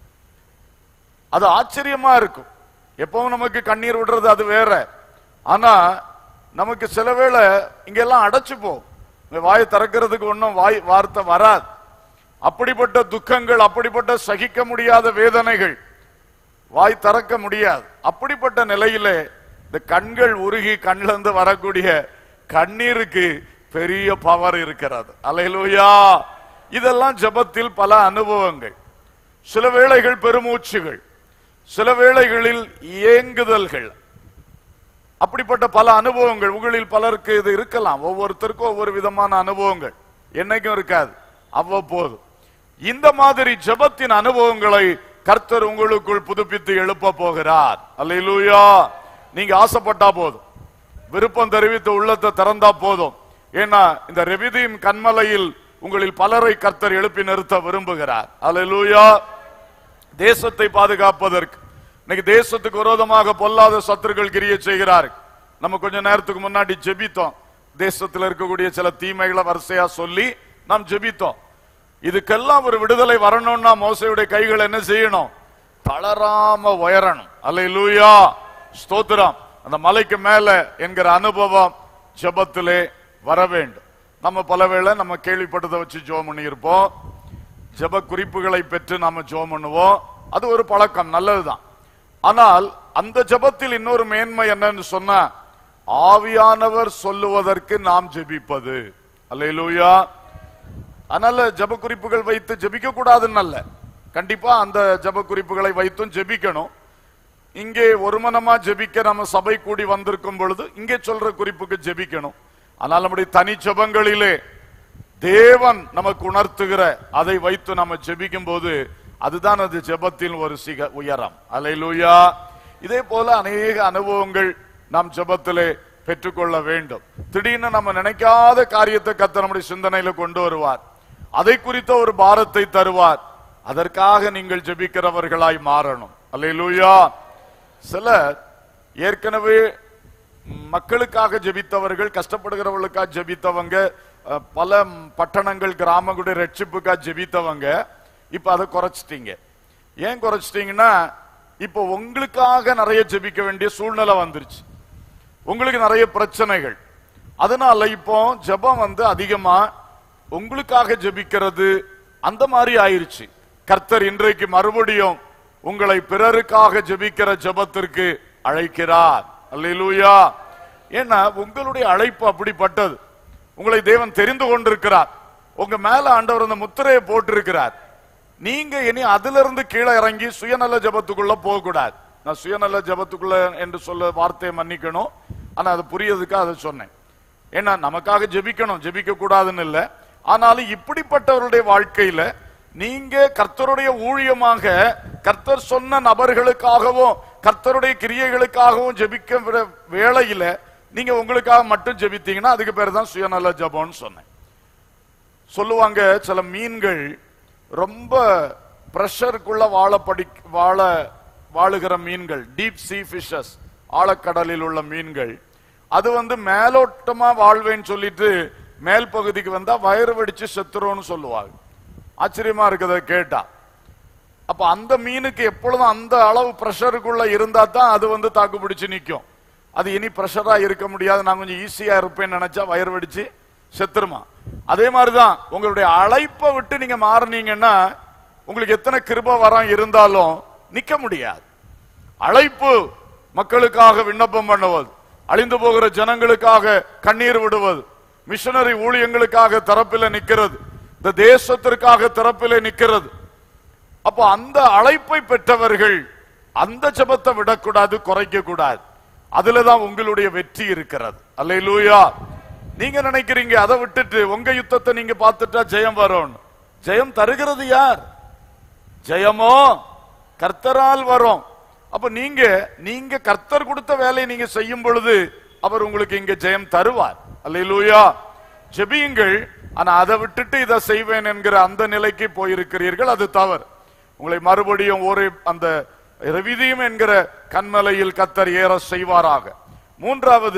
அது ஆச்சரியமா இருக்கும் எப்பவும் நமக்கு கண்ணீர் விடுறது அது வேற ஆனா நமக்கு சில வேளை இங்கெல்லாம் அடைச்சு போ வாய் திறக்கிறதுக்கு ஒன்றும் வாய் வார்த்தை வராது அப்படிப்பட்ட துக்கங்கள் அப்படிப்பட்ட சகிக்க முடியாத வேதனைகள் வாய் திறக்க முடியாது அப்படிப்பட்ட நிலையிலே இந்த கண்கள் உருகி கண்ணில இருந்து வரக்கூடிய கண்ணீருக்கு பெரிய பவர் இருக்கிறது அலையலூயா இதெல்லாம் ஜெபத்தில் பல அனுபவங்கள் சில வேளைகள் பெருமூச்சுகள் சில வேளைகளில் ஏங்குதல்கள் அப்படிப்பட்ட பல அனுபவங்கள் உங்களில் பலருக்கு இது இருக்கலாம் ஒவ்வொருத்தருக்கும் ஒவ்வொரு விதமான அனுபவங்கள் என்னைக்கும் இருக்காது அவ்வப்போது இந்த மாதிரி ஜெபத்தின் அனுபவங்களை கர்த்தர் உங்களுக்குள் புதுப்பித்து எழுப்ப போகிறார் அல்லேலூயா நீங்க ஆசைப்பட்டா போதும் விருப்பம் தெரிவித்து உள்ளத்தை திறந்தா போதும் ஏன்னா இந்த ரெவிதீம் கண்மலையில் உங்களில் பலரை கர்த்தர் எழுப்பி நிறுத்த விரும்புகிறார் அல்லேலூயா தேசத்தை பாதுகாப்பதற்கு இன்னைக்கு தேசத்துக்கு விரோதமாக பொல்லாத சத்துருக்கள் கிரிய செய்கிறார் நம்ம கொஞ்ச நேரத்துக்கு முன்னாடி ஜெபித்தோம் தேசத்தில் இருக்கக்கூடிய சில தீமைகளை வரிசையா சொல்லி நாம் ஜெபித்தோம் இதுக்கெல்லாம் ஒரு விடுதலை வரணும்னா மோசையுடைய கைகள் என்ன செய்யணும் தளராம உயரணும் அல்லேலூயா ஸ்தோத்திரம் அந்த மலைக்கு மேல என்கிற அனுபவம் ஜெபத்திலே வர வேண்டும் நம்ம பலவேளை நம்ம கேள்விப்பட்டதை வச்சு ஜோம் பண்ணி இருப்போம் ஜெப குறிப்புகளை பெற்று நாம ஜெபம் பண்ணுவோம் அது ஒரு பழக்கம் நல்லதுதான் ஆனால் அந்த ஜெபத்தில் இன்னொரு மேன்மை என்னன்னு சொன்னா ஆவியானவர் சொல்லுவதற்கு நாம் ஜெபிப்பது அல்லேலூயா அதனால ஜெப குறிப்புகள் வைத்து ஜெபிக்க கூடாதுன்னு அல்ல கண்டிப்பா அந்த ஜெப குறிப்புகளை வைத்தும் ஜெபிக்கணும் இங்கே ஒருமனமா ஜெபிக்க நம்ம சபை கூடி வந்திருக்கும் பொழுது இங்கே சொல்ற குறிப்புக்கு ஜெபிக்கணும் ஆனால் நம்முடைய தனி ஜெபங்களிலே தேவன் நமக்கு உணர்த்துகிற அதை வைத்து நம்ம ஜெபிக்கும் போது அதுதான் அது ஜெபத்தின் ஒரு சிக உயரம் அலையிலூயா இதே போல அநேக அனுபவங்கள் நாம் ஜெபத்திலே பெற்றுக்கொள்ள வேண்டும் திடீர்னு நம்ம நினைக்காத காரியத்தை கத்த நம்முடைய சிந்தனையில கொண்டு வருவார் அதை குறித்த ஒரு பாரத்தை தருவார் அதற்காக நீங்கள் ஜெபிக்கிறவர்களாய் மாறணும் அல்லேலூயா சிலர் ஏற்கனவே மக்களுக்காக ஜெபித்தவர்கள் கஷ்டப்படுகிறவர்களுக்காக ஜெபித்தவங்க அஹ், பல பட்டணங்கள் கிராமங்களுடைய ரட்சிப்புக்காக ஜெபித்தவங்க இப்ப அதை குறைச்சிட்டீங்க ஏன் குறைச்சிட்டீங்கன்னா இப்ப உங்களுக்காக நிறைய ஜெபிக்க வேண்டிய சூழ்நிலை வந்துருச்சு உங்களுக்கு நிறைய பிரச்சனைகள் அதனால இப்போ ஜெபம் வந்து அதிகமா உங்களுக்காக ஜெபிக்கிறது அந்த மாதிரி ஆயிருச்சு கர்த்தர் இன்றைக்கு மறுபடியும் உங்களை பிறருக்காக ஜெபிக்கிற ஜெபத்திற்கு அழைக்கிறார் அல்லேலூயா ஏன்னா உங்களுடைய அழைப்பு அப்படிப்பட்டது உங்களை தேவன் தெரிந்து கொண்டிருக்கிறார் உங்க மேல ஆண்டவர் அந்த முத்திரையை போட்டிருக்கிறார் நீங்க இனி அதிலிருந்து இருந்து கீழே இறங்கி சுயநல ஜெபத்துக்குள்ள போக கூடாது நான் சுயநல ஜெபத்துக்குள்ள என்று சொல்ல வார்த்தையை மன்னிக்கணும் ஆனா அது புரியதுக்காக அதை சொன்னேன் ஏன்னா நமக்காக ஜெபிக்கணும் ஜெபிக்க கூடாதுன்னு இல்ல ஆனாலும் இப்படிப்பட்டவருடைய வாழ்க்கையில நீங்க கர்த்தருடைய ஊழியமாக கர்த்தர் சொன்ன நபர்களுக்காகவும் கர்த்தருடைய கிரியைகளுக்காகவும் ஜெபிக்க விட- வேளையில நீங்க உங்களுக்காக மட்டும் ஜெபித்தீங்கன்னா அதுக்கு பேர் தான் சுயநல ஜெபம்னு சொன்னேன் சொல்லுவாங்க சில மீன்கள் ரொம்ப பிரஷருக்குள்ள வாழ படி வாழ வாழுகிற மீன்கள் டீப் சீ ஃபிஷஸ் ஆழக்கடலில் உள்ள மீன்கள் அது வந்து மேலோட்டமா வாழ்வேன்னு சொல்லிட்டு மேல் பகுதிக்கு வந்தா வயிறு வெடிச்சு செத்துரும்னு சொல்லுவாங்க ஆச்சரியமா இருக்குத கேட்டா அப்ப அந்த மீனுக்கு எப்பொழுதும் அந்த அளவு பிரஷருக்குள்ள இருந்தா தான் அது வந்து தாக்கு பிடிச்சு நிக்கும் அது இனி பிரஷரா இருக்க முடியாது நான் கொஞ்சம் ஈஸியா இருப்பேன்னு நினைச்சா வயிறு வெடிச்சு செத்துருமா அதே மாதிரிதான் உங்களுடைய அழைப்பை விட்டு நீங்க மாறுனீங்கன்னா உங்களுக்கு எத்தனை கிருப வரம் இருந்தாலும் நிக்க முடியாது அழைப்பு மக்களுக்காக விண்ணப்பம் பண்ணுவது அழிந்து போகிற ஜனங்களுக்காக கண்ணீர் விடுவது மிஷனரி ஊழியங்களுக்காக தரப்பில நிக்கிறது இந்த தேசத்திற்காக தரப்பில நிக்கிறது அப்போ அந்த அழைப்பை பெற்றவர்கள் அந்த ஜெபத்தை விடக்கூடாது குறைக்க கூடாது அதுலதான் உங்களுடைய வெற்றி இருக்கிறது அல்லேலூயா நீங்க நினைக்கிறீங்க அதை விட்டுட்டு உங்க யுத்தத்தை நீங்க பார்த்துட்டா ஜெயம் வரும் ஜெயம் தருகிறது யார் ஜெயமோ கர்த்தரால் வரும் அப்ப நீங்க நீங்க கர்த்தர் கொடுத்த வேலையை நீங்க செய்யும் பொழுது அவர் உங்களுக்கு இங்க ஜெயம் தருவார் அல்லேலூயா ஜெபியுங்கள் ஆனா அதை விட்டுட்டு இதை செய்வேன் என்கிற அந்த நிலைக்கு போயிருக்கிறீர்கள் அது தவறு உங்களை மறுபடியும் ஒரு அந்த ரவிதியும் என்கிற கண்மலையில் கத்தர் ஏற செய்வாராக மூன்றாவது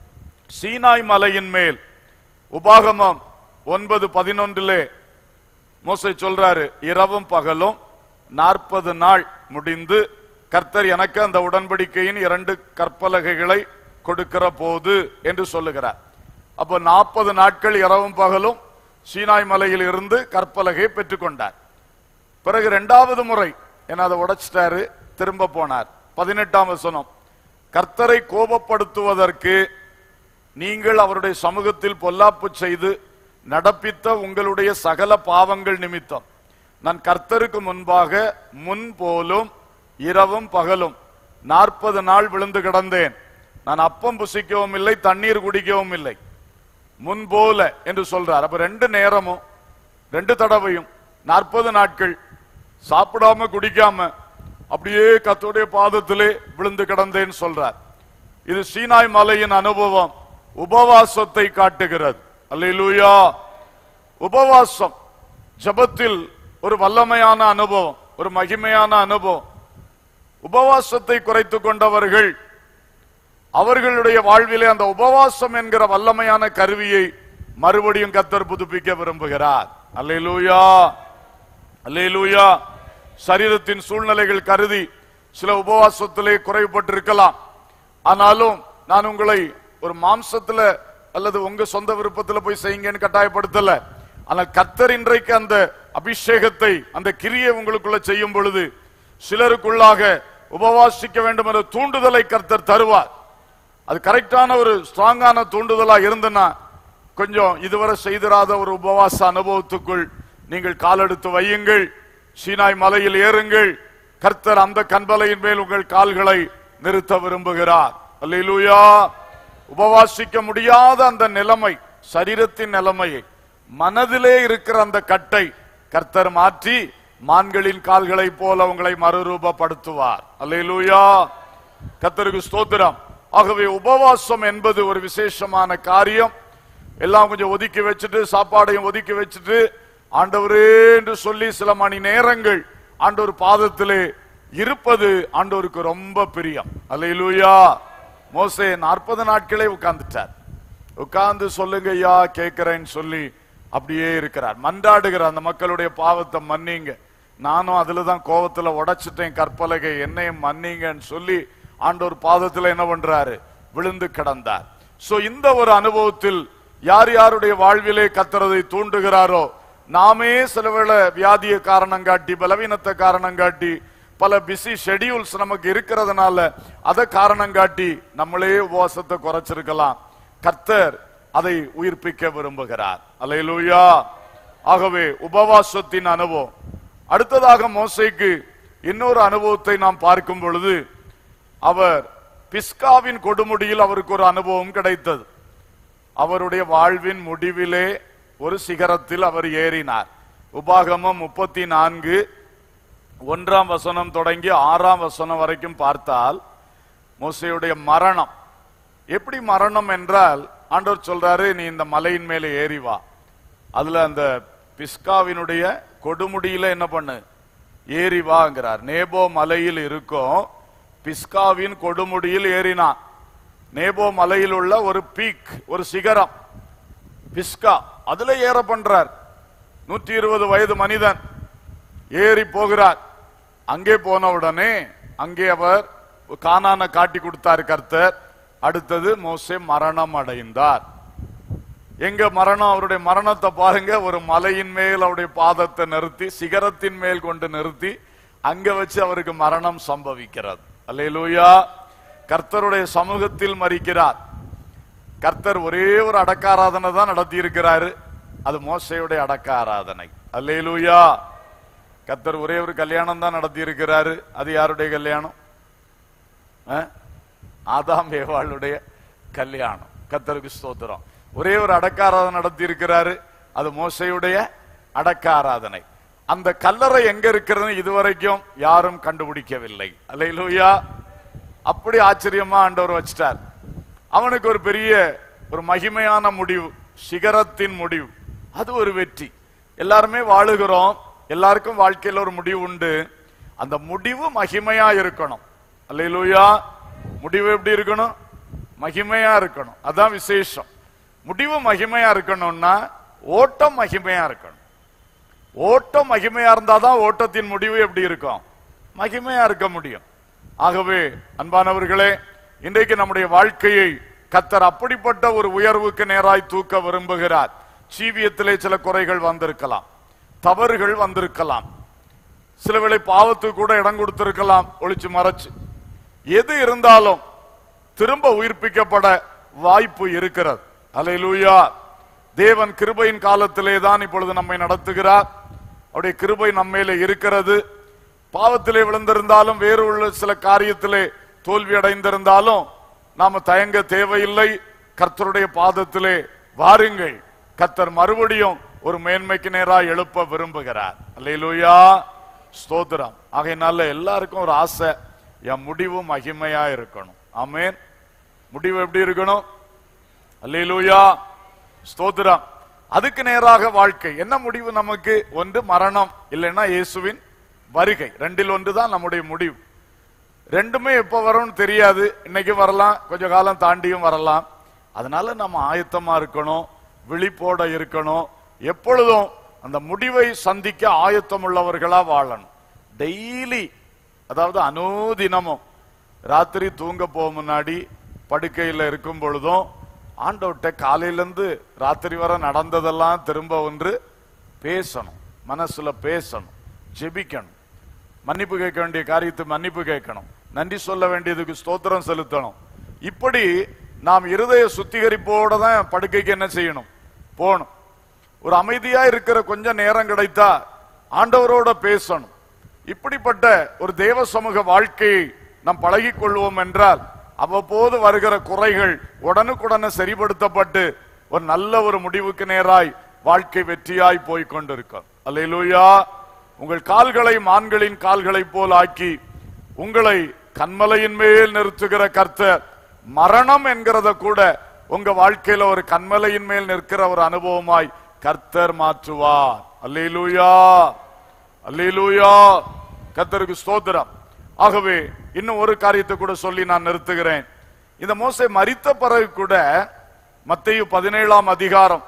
சீனாய் மலையின் மேல் உபாகமம் ஒன்பது பதினொன்றிலே மோசை சொல்றாரு இரவும் பகலும் நாற்பது நாள் முடிந்து கர்த்தர் எனக்கு அந்த உடன்படிக்கையின் இரண்டு கற்பலகைகளை கொடுக்கிற போது என்று சொல்லுகிறார் அப்போ நாற்பது நாட்கள் இரவும் பகலும் சீனாய் மலையில் இருந்து கற்பலகையை பெற்றுக்கொண்டார் பிறகு இரண்டாவது முறை என்ன அதை உடைச்சிட்டாரு திரும்ப போனார் பதினெட்டாம் வசனம் கர்த்தரை கோபப்படுத்துவதற்கு நீங்கள் அவருடைய சமூகத்தில் பொல்லாப்பு செய்து நடப்பித்த உங்களுடைய சகல பாவங்கள் நிமித்தம் நான் கர்த்தருக்கு முன்பாக முன் போலும் இரவும் பகலும் நாற்பது நாள் விழுந்து கிடந்தேன் நான் அப்பம் புசிக்கவும் இல்லை தண்ணீர் குடிக்கவும் இல்லை முன் போல என்று சொல்றார் அப்ப ரெண்டு நேரமும் ரெண்டு தடவையும் நாற்பது நாட்கள் சாப்பிடாம குடிக்காம அப்படியே கத்தோடைய பாதத்திலே விழுந்து கிடந்தேன்னு சொல்றார் இது சீனாய் மலையின் அனுபவம் உபவாசத்தை காட்டுகிறது அல்லேலூயா உபவாசம் ஜெபத்தில் ஒரு வல்லமையான அனுபவம் ஒரு மகிமையான அனுபவம் உபவாசத்தை குறைத்துக் கொண்டவர்கள் அவர்களுடைய வாழ்விலே அந்த உபவாசம் என்கிற வல்லமையான கருவியை மறுபடியும் கத்தர் புதுப்பிக்க விரும்புகிறார் அல்லேலூயா அல்லேலூயா சரீரத்தின் சூழ்நிலைகள் கருதி சில உபவாசத்திலே குறைபட்டிருக்கலாம் ஆனாலும் நான் உங்களை ஒரு மாம்சத்துல அல்லது உங்க சொந்த விருப்பத்துல போய் செய்யுங்கன்னு கட்டாயப்படுத்தல ஆனால் கத்தர் இன்றைக்கு அந்த அபிஷேகத்தை அந்த கிரியை உங்களுக்குள்ள செய்யும் பொழுது சிலருக்குள்ளாக உபவாசிக்க வேண்டும் என்ற தூண்டுதலை கர்த்தர் தருவார் அது கரெக்டான ஒரு ஸ்ட்ராங்கான தூண்டுதலா இருந்தனா கொஞ்சம் இதுவரை செய்திராத ஒரு உபவாச அனுபவத்துக்குள் நீங்கள் காலெடுத்து வையுங்கள் சீனாய் மலையில் ஏறுங்கள் கர்த்தர் அந்த கண்பலையின் மேல் உங்கள் கால்களை நிறுத்த விரும்புகிறார் அல்லேலூயா உபவாசிக்க முடியாத அந்த நிலைமை சரீரத்தின் நிலைமையை மனதிலே இருக்கிற அந்த கட்டை கர்த்தர் மாற்றி மான்களின் கால்களைப் போல உங்களை மறுரூபப்படுத்துவார் அல்லேலூயா கர்த்தருக்கு ஸ்தோத்திரம் ஆகவே உபவாசம் என்பது ஒரு விசேஷமான காரியம் எல்லாம் கொஞ்சம் ஒதுக்கி வச்சுட்டு சாப்பாடையும் ஒதுக்கி வச்சுட்டு ஆண்டவரே என்று சொல்லி சில மணி நேரங்கள் ஆண்டவர் பாதத்திலே இருப்பது ஆண்டவருக்கு ரொம்ப பிரியம் அல்லேலூயா மோசே நாற்பது நாட்களே உட்கார்ந்துட்டார் உட்கார்ந்து சொல்லுங்க ஐயா கேட்கிறேன்னு சொல்லி அப்படியே இருக்கிறார் மன்றாடுகிறார் அந்த மக்களுடைய பாவத்தை மன்னிங்க நானும் அதுல தான் கோவத்துல உடைச்சிட்டேன் கற்பலகை என்னையும் மன்னிங்கன்னு சொல்லி ஆண்டவர் பாதத்துல என்ன பண்றாரு விழுந்து கிடந்தார் சோ இந்த ஒரு அனுபவத்தில் யார் யாருடைய வாழ்விலே கத்துறதை தூண்டுகிறாரோ நாமே சில வேளை வியாதிய காரணம் காட்டி பலவீனத்தை காரணம் காட்டி பல பிஸி ஷெட்யூல்ஸ் நமக்கு இருக்கிறதுனால அதை காரணம் காட்டி நம்மளே உபவாசத்தை குறைச்சிருக்கலாம் கர்த்தர் அதை உயிர்ப்பிக்க விரும்புகிறார் அல்லேலூயா ஆகவே உபவாசத்தின் அனுபவம் அடுத்ததாக மோசைக்கு இன்னொரு அனுபவத்தை நாம் பார்க்கும் பொழுது அவர் பிஸ்காவின் கொடுமுடியில் அவருக்கு ஒரு அனுபவம் கிடைத்தது அவருடைய வாழ்வின் முடிவிலே ஒரு சிகரத்தில் அவர் ஏறினார் உபாகமம் முப்பத்தி நான்கு ஒன்றாம் வசனம் தொடங்கி ஆறாம் வசனம் வரைக்கும் பார்த்தால் மோசையுடைய மரணம் எப்படி மரணம் என்றால் ஆண்டவர் சொல்றாரு நீ இந்த மலையின் மேலே ஏறி வா அதுல அந்த பிஸ்காவினுடைய கொடுமுடியில என்ன பண்ணு ஏறி வாங்கிறார் நேபோ மலையில் இருக்கும் பிஸ்காவின் கொடுமுடியில் ஏறினான் நேபோ மலையில் உள்ள ஒரு பீக் ஒரு சிகரம் பிஸ்கா அதுல ஏற பண்றார் நூற்றி இருபது வயது மனிதன் ஏறி போகிறார் அங்கே போன உடனே அங்கே அவர் கானான காட்டி கொடுத்தார் கர்த்தர் அடுத்தது மோசே மரணம் அடைந்தார் எங்க மரணம் அவருடைய மரணத்தை பாருங்க ஒரு மலையின் மேல் அவருடைய பாதத்தை நிறுத்தி சிகரத்தின் மேல் கொண்டு நிறுத்தி அங்க வச்சு அவருக்கு மரணம் சம்பவிக்கிறது அல்லேலூயா கர்த்தருடைய சமூகத்தில் மறிக்கிறார் கர்த்தர் ஒரே ஒரு அடக்க ஆராதனை தான் நடத்தி இருக்கிறாரு அது மோசையுடைய அடக்க ஆராதனை அல்லேலூயா கர்த்தர் ஒரே ஒரு கல்யாணம் தான் நடத்தி இருக்கிறாரு அது யாருடைய கல்யாணம் ஆ? ஆதாம் ஏவாளுடைய கல்யாணம் கர்த்தருக்கு ஸ்தோத்திரம் ஒரே ஒரு அடக்க ஆராதனை நடத்தி இருக்கிறாரு அது மோசையுடைய அடக்க ஆராதனை அந்த கல்லறை எங்க இருக்கிறதுன்னு இதுவரைக்கும் யாரும் கண்டுபிடிக்கவில்லை அல்லேலூயா அப்படி ஆச்சரியமா ஆண்டவர் வச்சிட்டார் அவனுக்கு ஒரு பெரிய ஒரு மகிமையான முடிவு சிகரத்தின் முடிவு அது ஒரு வெற்றி எல்லாருமே வாழுகிறோம் எல்லாருக்கும் வாழ்க்கையில ஒரு முடிவு உண்டு அந்த முடிவு மகிமையா இருக்கணும் அல்லேலூயா முடிவு எப்படி இருக்கணும் மகிமையா இருக்கணும் அதான் விசேஷம் முடிவு மகிமையா இருக்கணும்னா ஓட்டம் மகிமையா இருக்கணும் ஓட்டம் மகிமையா இருந்தாதான் ஓட்டத்தின் முடிவு எப்படி இருக்கும் மகிமையா இருக்க முடியும் ஆகவே அன்பானவர்களே இன்றைக்கு நம்முடைய வாழ்க்கையை கத்தர் அப்படிப்பட்ட ஒரு உயர்வுக்கு நேராய் தூக்க விரும்புகிறார் ஜீவியத்திலே சில குறைகள் வந்திருக்கலாம் தவறுகள் வந்திருக்கலாம் சில வேளை பாவத்துக்கு கூட இடம் கொடுத்திருக்கலாம் ஒளிச்சு மறைச்சு எது இருந்தாலும் திரும்ப உயிர்ப்பிக்கப்பட வாய்ப்பு இருக்கிறது அல்லேலூயா தேவன் கிருபையின் காலத்திலே தான் இப்பொழுது நம்மை நடத்துகிறார் அவருடைய கிருபை நம்மேலே இருக்கிறது பாவத்திலே விழுந்திருந்தாலும் வேறு உள்ள சில காரியத்திலே தோல்வி அடைந்திருந்தாலும் நாம தயங்க தேவையில்லை கர்த்தருடைய பாதத்திலே வாருங்கள் கர்த்தர் மறுபடியும் ஒரு மேன்மைக்கு நேராக எழுப்ப விரும்புகிறார் அல்லேலூயா ஸ்தோத்திரம் ஆகையினால எல்லாருக்கும் ஒரு ஆசை என் முடிவு மகிமையா இருக்கணும் ஆமென் முடிவு எப்படி இருக்கணும் அல்லேலூயா ஸ்தோத்திரம் அதுக்கு நேராக வாழ்க்கை என்ன முடிவு நமக்கு ஒன்று மரணம் இல்லைன்னா இயேசுவின் வருகை ரெண்டில் ஒன்று தான் நம்முடைய முடிவு ரெண்டுமே எப்போ வரும்னு தெரியாது இன்னைக்கு வரலாம் கொஞ்ச காலம் தாண்டியும் வரலாம் அதனால நம்ம ஆயத்தமா இருக்கணும் விழிப்போட இருக்கணும் எப்பொழுதும் அந்த முடிவை சந்திக்க ஆயத்தம் உள்ளவர்களா வாழணும் டெய்லி அதாவது அனுதினமும் ராத்திரி தூங்க போக முன்னாடி படுக்கையில் இருக்கும் பொழுதும் ஆண்டவர்கிட்ட காலையிலேருந்து ராத்திரி வரை நடந்ததெல்லாம் திரும்ப ஒன்று பேசணும் மனசுல பேசணும் ஜெபிக்கணும் மன்னிப்பு கேட்க வேண்டிய காரியத்தை மன்னிப்பு கேட்கணும் நன்றி சொல்ல வேண்டியதுக்கு ஸ்தோத்திரம் செலுத்தணும் இப்படி நாம் இருதய சுத்திகரிப்போட தான் படுக்கைக்கு என்ன செய்யணும் போகணும் ஒரு அமைதியா இருக்கிற கொஞ்ச நேரம் கிடைத்தா ஆண்டவரோட பேசணும் இப்படிப்பட்ட ஒரு தேவ சமூக வாழ்க்கையை நாம் பழகிக் கொள்வோம் என்றால் அவ்வப்போது வருகிற குறைகள் உடனுக்குடனே சரிப்படுத்தப்பட்டு ஒரு நல்ல ஒரு முடிவுக்கு நேராய் வாழ்க்கை வெற்றியாய் போய் கொண்டிருக்கும் அல்லேலூயா உங்கள் கால்களை மான்களின் கால்களைப் போல் ஆக்கி உங்களை கண்மலையின் மேல் நிறுத்துகிற கர்த்தர் மரணம் என்கிறத கூட உங்க வாழ்க்கையில ஒரு கண்மலையின் மேல் நிற்கிற ஒரு அனுபவமாய் கர்த்தர் மாற்றுவார் அல்லேலூயா அல்லேலூயா கர்த்தருக்கு ஸ்தோத்திரம் ஆகவே இன்னும் ஒரு காரியத்தை கூட சொல்லி நான் நிறுத்துகிறேன் இந்த மோசை மரித்த பிறகு கூட மத்தேயு பதினேழாம் அதிகாரம்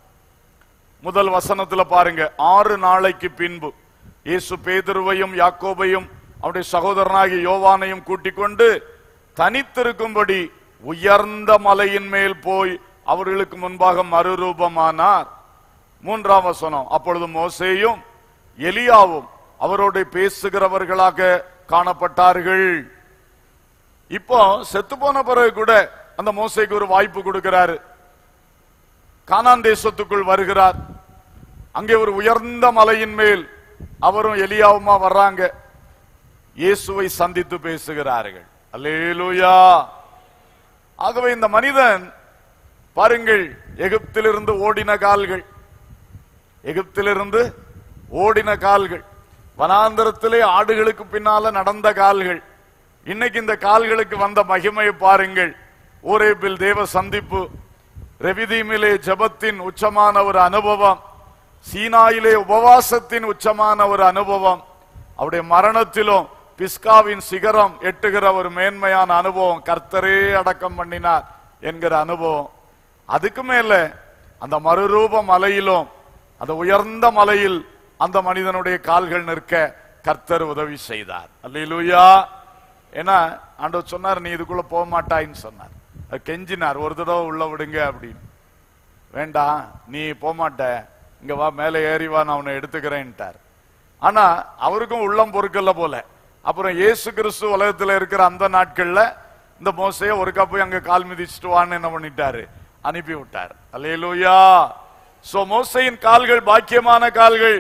முதல் வசனத்துல பாருங்க ஆறு நாளைக்கு பின்பு இயேசு பேதுருவையும் யாக்கோபையும் அவருடைய சகோதரனாகிய யோவானையும் கூட்டிக் கொண்டு தனித்திருக்கும்படி உயர்ந்த மலையின் மேல் போய் அவர்களுக்கு முன்பாக மறுரூபமானார் மூன்றாம் வசனம் அப்பொழுது மோசேயும் எலியாவும் அவரோடு பேசுகிறவர்களாக காணப்பட்டார்கள் இப்போ செத்து போன பிறகு கூட அந்த மோசைக்கு ஒரு வாய்ப்பு கொடுக்கிறாரு கானான் தேசத்துக்குள் வருகிறார் அங்கே ஒரு உயர்ந்த மலையின் மேல் அவரும் எலியாவுமா வர்றாங்க இயேசுவை சந்தித்து பேசுகிறார்கள் அல்லேலூயா ஆகவே இந்த மனிதன் பாருங்கள் எகிப்திலிருந்து ஓடின கால்கள் எகிப்திலிருந்து ஓடின கால்கள் வனாந்தரத்திலே ஆடுகளுக்கு பின்னால நடந்த கால்கள் இன்னைக்கு இந்த கால்களுக்கு வந்த மகிமையை பாருங்கள் ஓரேபில் தேவ சந்திப்பு ரெவிதீமிலே ஜபத்தின் உச்சமான ஒரு அனுபவம் சீனாயிலே உபவாசத்தின் உச்சமான ஒரு அனுபவம் அவருடைய மரணத்திலும் பிஸ்காவின் சிகரம் எட்டுகிற ஒரு மேன்மையான அனுபவம் கர்த்தரே அடக்கம் பண்ணினார் என்கிற அனுபவம் அதுக்கு மேல அந்த மறுரூப மலையிலும் அந்த உயர்ந்த மலையில் அந்த மனிதனுடைய கால்கள் நிற்க கர்த்தர் உதவி செய்தார் அல்லேலூயா ஏன்னா ஆண்டவர் சொன்னார் நீ இதுக்குள்ள போக மாட்டாயின்னு சொன்னார் அது கெஞ்சினார் ஒரு தடவை உள்ள விடுங்க அப்படின்னு வேண்டாம் நீ போக மாட்ட இங்க வா மேலே ஏறி வா நான் உன்னை எடுத்துக்கிறேன்ட்டார் ஆனா அவருக்கும் உள்ளம் பொறுக்கல போல அப்புறம் இயேசு கிறிஸ்து உலகத்துல இருக்கிற அந்த நாட்கள்ல இந்த மோசைய ஒருக்கா போய் அங்க கால் மிதிச்சுட்டு வான்னு என்ன பண்ணிட்டாரு அனுப்பி விட்டார் அல்லேலூயா சோ மோசையின் கால்கள் பாக்கியமான கால்கள்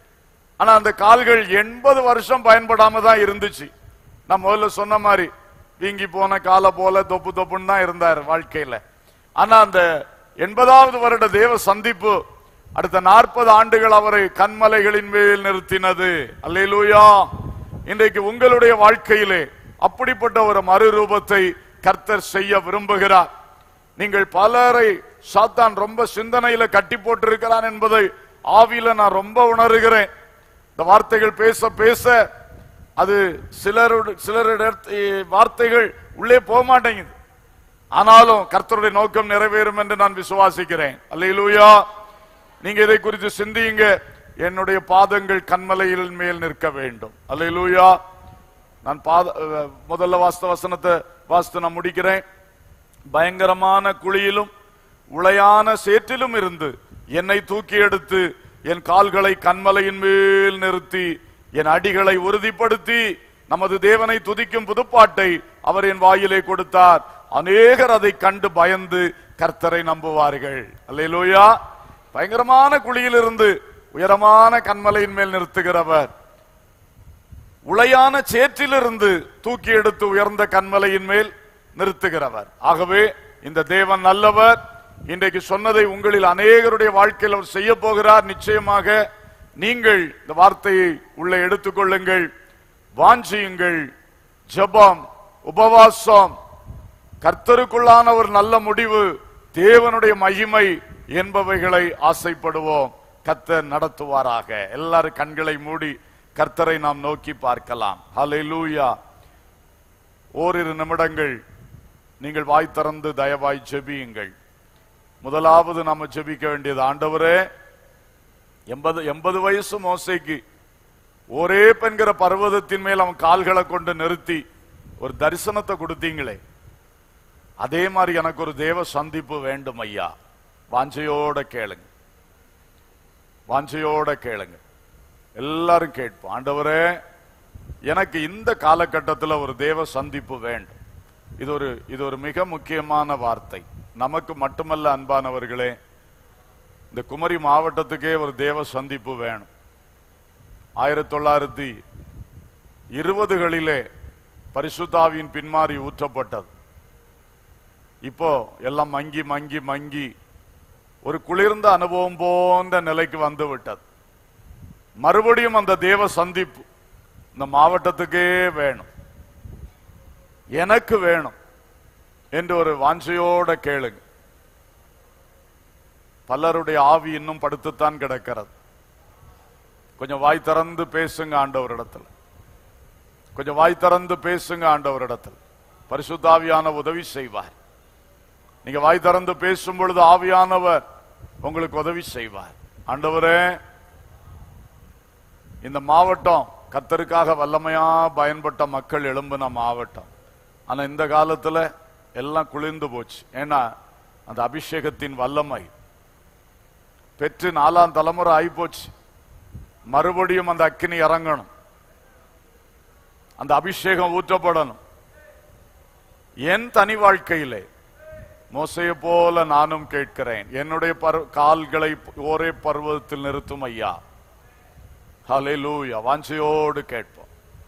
ஆனா அந்த கால்கள் எண்பது வருஷம் பயன்படாம தான் இருந்துச்சு நான் முதல்ல சொன்ன மாதிரி வீங்கி போன காலை போல தொப்பு தொப்புன்னு தான் இருந்தார் வாழ்க்கையில ஆனா அந்த எண்பதாவது வருட தேவ சந்திப்பு அடுத்த நாற்பது ஆண்டுகள் அவரை கண்மலைகளின் மேல் நிறுத்தினது அல்லேலூயா இன்றைக்கு உங்களுடைய வாழ்க்கையிலே அப்படிப்பட்ட ஒரு மறுரூபத்தை கர்த்தர் செய்ய விரும்புகிறார் நீங்கள் பலரை சாத்தான் ரொம்ப சிந்தனையில கட்டி போட்டிருக்கிறான் என்பதை ஆவியில நான் ரொம்ப உணர்கிறேன் இந்த வார்த்தைகள் பேச பேச அது சிலருடைய சிலருடைய வார்த்தைகள் உள்ளே போக மாட்டேங்குது ஆனாலும் கர்த்தருடைய நோக்கம் நிறைவேறும் என்று நான் விசுவாசிக்கிறேன் அல்லேலூயா நீங்க இதை குறித்து சிந்தியுங்க என்னுடைய பாதங்கள் கண்மலையில் மேல் நிற்க வேண்டும் அல்லேலூயா நான் பாத அஹ், முதல்ல வாஸ்த வசனத்தை வாஸ்து நான் முடிக்கிறேன் பயங்கரமான குழியிலும் உளையான சேற்றிலும் இருந்து என்னை தூக்கி எடுத்து என் கால்களை கண்மலையின் மேல் நிறுத்தி என் அடிகளை உறுதிப்படுத்தி நமது தேவனை துதிக்கும் புதுப்பாட்டை அவர் என் வாயிலே கொடுத்தார் அநேகர் அதை கண்டு பயந்து கர்த்தரை நம்புவார்கள் அல்லேலூயா பயங்கரமான குழியிலிருந்து உயரமான கண்மலையின் மேல் நிறுத்துகிறவர் உளையான சேற்றிலிருந்து தூக்கி எடுத்து உயர்ந்த கண்மலையின் மேல் நிறுத்துகிறவர் ஆகவே இந்த தேவன் நல்லவர் இன்றைக்கு சொன்னதை உங்களில் அநேகருடைய வாழ்க்கையில் அவர் செய்ய போகிறார் நிச்சயமாக நீங்கள் இந்த வார்த்தையை உள்ளே எடுத்துக்கொள்ளுங்கள் வாஞ்சியுங்கள் ஜெபம் உபவாசம் கர்த்தருக்குள்ளான ஒரு நல்ல முடிவு தேவனுடைய மகிமை என்பவைகளை ஆசைப்படுவோம் கர்த்தர் நடத்துவாராக எல்லாரும் கண்களை மூடி கர்த்தரை நாம் நோக்கி பார்க்கலாம் ஹalleluya ஓரிரு நிமிடங்கள் நீங்கள் வாய் திறந்து தயவாய் ஜெபியுங்கள் முதலாவது நாம ஜெபிக்க வேண்டியது ஆண்டவரே எண்பது எண்பது வயசு மோசைக்கு ஒரே பெண்கிற பர்வதத்தின் மேல் அவன் கால்களை கொண்டு நிறுத்தி ஒரு தரிசனத்தை கொடுத்தீங்களே அதே மாதிரி எனக்கு ஒரு தேவ சந்திப்பு வேண்டும் ஐயா வாஞ்சையோட கேளுங்க வாஞ்சையோட கேளுங்க எல்லாரும் கேட்போம் ஆண்டவரே எனக்கு இந்த காலகட்டத்தில் ஒரு தேவ சந்திப்பு வேண்டும் இது ஒரு இது ஒரு மிக முக்கியமான வார்த்தை நமக்கு மட்டுமல்ல அன்பானவர்களே இந்த குமரி மாவட்டத்துக்கே ஒரு தேவ சந்திப்பு வேணும் ஆயிரத்தி தொள்ளாயிரத்தி இருபதுகளிலே பரிசுத்தாவின் பின்மாறி ஊற்றப்பட்டது இப்போ எல்லாம் மங்கி மங்கி மங்கி ஒரு குளிர்ந்த அனுபவம் போன்ற நிலைக்கு வந்து விட்டது மறுபடியும் அந்த தேவ சந்திப்பு இந்த மாவட்டத்துக்கே வேணும் எனக்கு வேணும் என்று ஒரு வாஞ்சையோட கேளுங்க பலருடைய ஆவி இன்னும் படுத்துத்தான் கிடக்கிறது கொஞ்சம் வாய் திறந்து பேசுங்க ஆண்டவரிடத்துல கொஞ்சம் வாய் திறந்து பேசுங்க ஆண்டவரிடத்தில் பரிசுத்தாவியான உதவி செய்வார் நீங்க வாய் திறந்து பேசும் பொழுது ஆவியானவர் உங்களுக்கு உதவி செய்வார் ஆண்டவரே இந்த மாவட்டம் கத்தருக்காக வல்லமையா பயன்பட்ட மக்கள் எழும்பின மாவட்டம் ஆனா இந்த காலத்துல எல்லாம் குளிர்ந்து போச்சு ஏன்னா அந்த அபிஷேகத்தின் வல்லமை பெற்று நாலாம் தலைமுறை ஆயிப்போச்சு மறுபடியும் அந்த அக்கினி இறங்கணும் அந்த அபிஷேகம் ஊற்றப்படணும் என் தனி வாழ்க்கையிலே மோசையை போல நானும் கேட்கிறேன் என்னுடைய பரு- கால்களை ஒரே பர்வதத்தில் நிறுத்தும் ஐயா ஹalleluya வாஞ்சையோடு கேட்போம்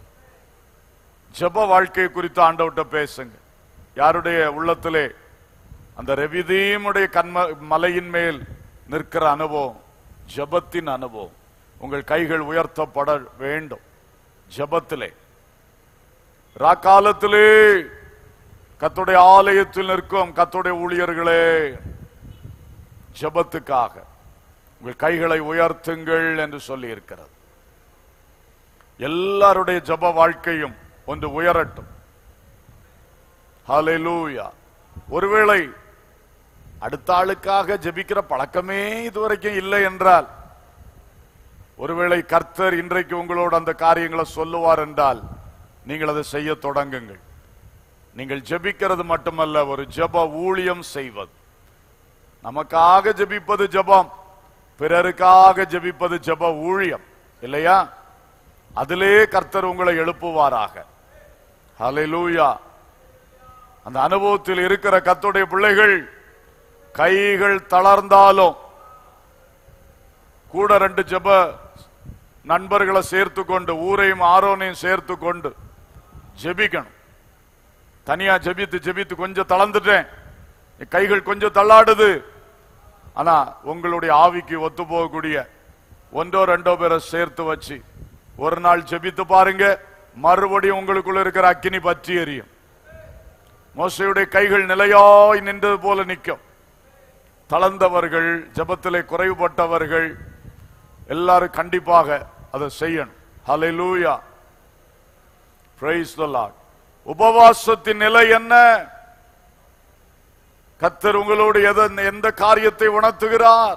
ஜெப வாழ்க்கை குறித்து ஆண்டவர்கிட்ட பேசுங்க யாருடைய உள்ளத்திலே அந்த ரெவிதீமுடைய கண்ம மலையின் மேல் நிற்கிற அனுபவம் ஜெபத்தின் அனுபவம் உங்கள் கைகள் உயர்த்தப்பட வேண்டும் ஜெபத்திலே ராக்காலத்திலே கத்துடைய ஆலயத்தில் நிற்கும் கத்துடைய ஊழியர்களே ஜெபத்துக்காக உங்கள் கைகளை உயர்த்துங்கள் என்று சொல்லி இருக்கிறது எல்லாருடைய ஜெப வாழ்க்கையும் ஒன்று உயரட்டும் ஹalleluya ஒருவேளை அடுத்த ஆளுக்காக ஜெபிக்கிற பழக்கமே இதுவரைக்கும் இல்லை என்றால் ஒருவேளை கர்த்தர் இன்றைக்கு உங்களோடு அந்த காரியங்களை சொல்லுவார் என்றால் நீங்கள் அதை செய்ய தொடங்குங்கள் நீங்கள் ஜெபிக்கிறது மட்டுமல்ல ஒரு ஜெப ஊழியம் செய்வது நமக்காக ஜெபிப்பது ஜெபம் பிறருக்காக ஜெபிப்பது ஜெப ஊழியம் இல்லையா அதிலே கர்த்தர் உங்களை எழுப்புவாராக ஹalleluya அந்த அனுபவத்தில் இருக்கிற கர்த்தருடைய பிள்ளைகள் கைகள் தளர்ந்தாலும் கூட ரெண்டு ஜெப நண்பர்களை சேர்த்து கொண்டு ஊரையும் ஆரோனையும் சேர்த்து கொண்டு ஜெபிக்கணும் தனியா ஜெபித்து ஜெபித்து கொஞ்சம் தளர்ந்துட்டேன் என் கைகள் கொஞ்சம் தள்ளாடுது ஆனா உங்களுடைய ஆவிக்கு ஒத்து போகக்கூடிய ஒன்றோ ரெண்டோ பேரை சேர்த்து வச்சு ஒரு நாள் ஜெபித்து பாருங்க மறுபடியும் உங்களுக்குள்ள இருக்கிற அக்கினி பற்றி எரியும் மோசையுடைய கைகள் நிலையாய் நின்றது போல நிற்கும் தளர்ந்தவர்கள் ஜெபத்திலே குறைவுபட்டவர்கள் எல்லாரும் கண்டிப்பாக அதை செய்யணும் ஹalleluya praise the lord உபவாசத்தின் நிலை என்ன கத்தர் உங்களோடு எத- எந்த காரியத்தை உணர்த்துகிறார்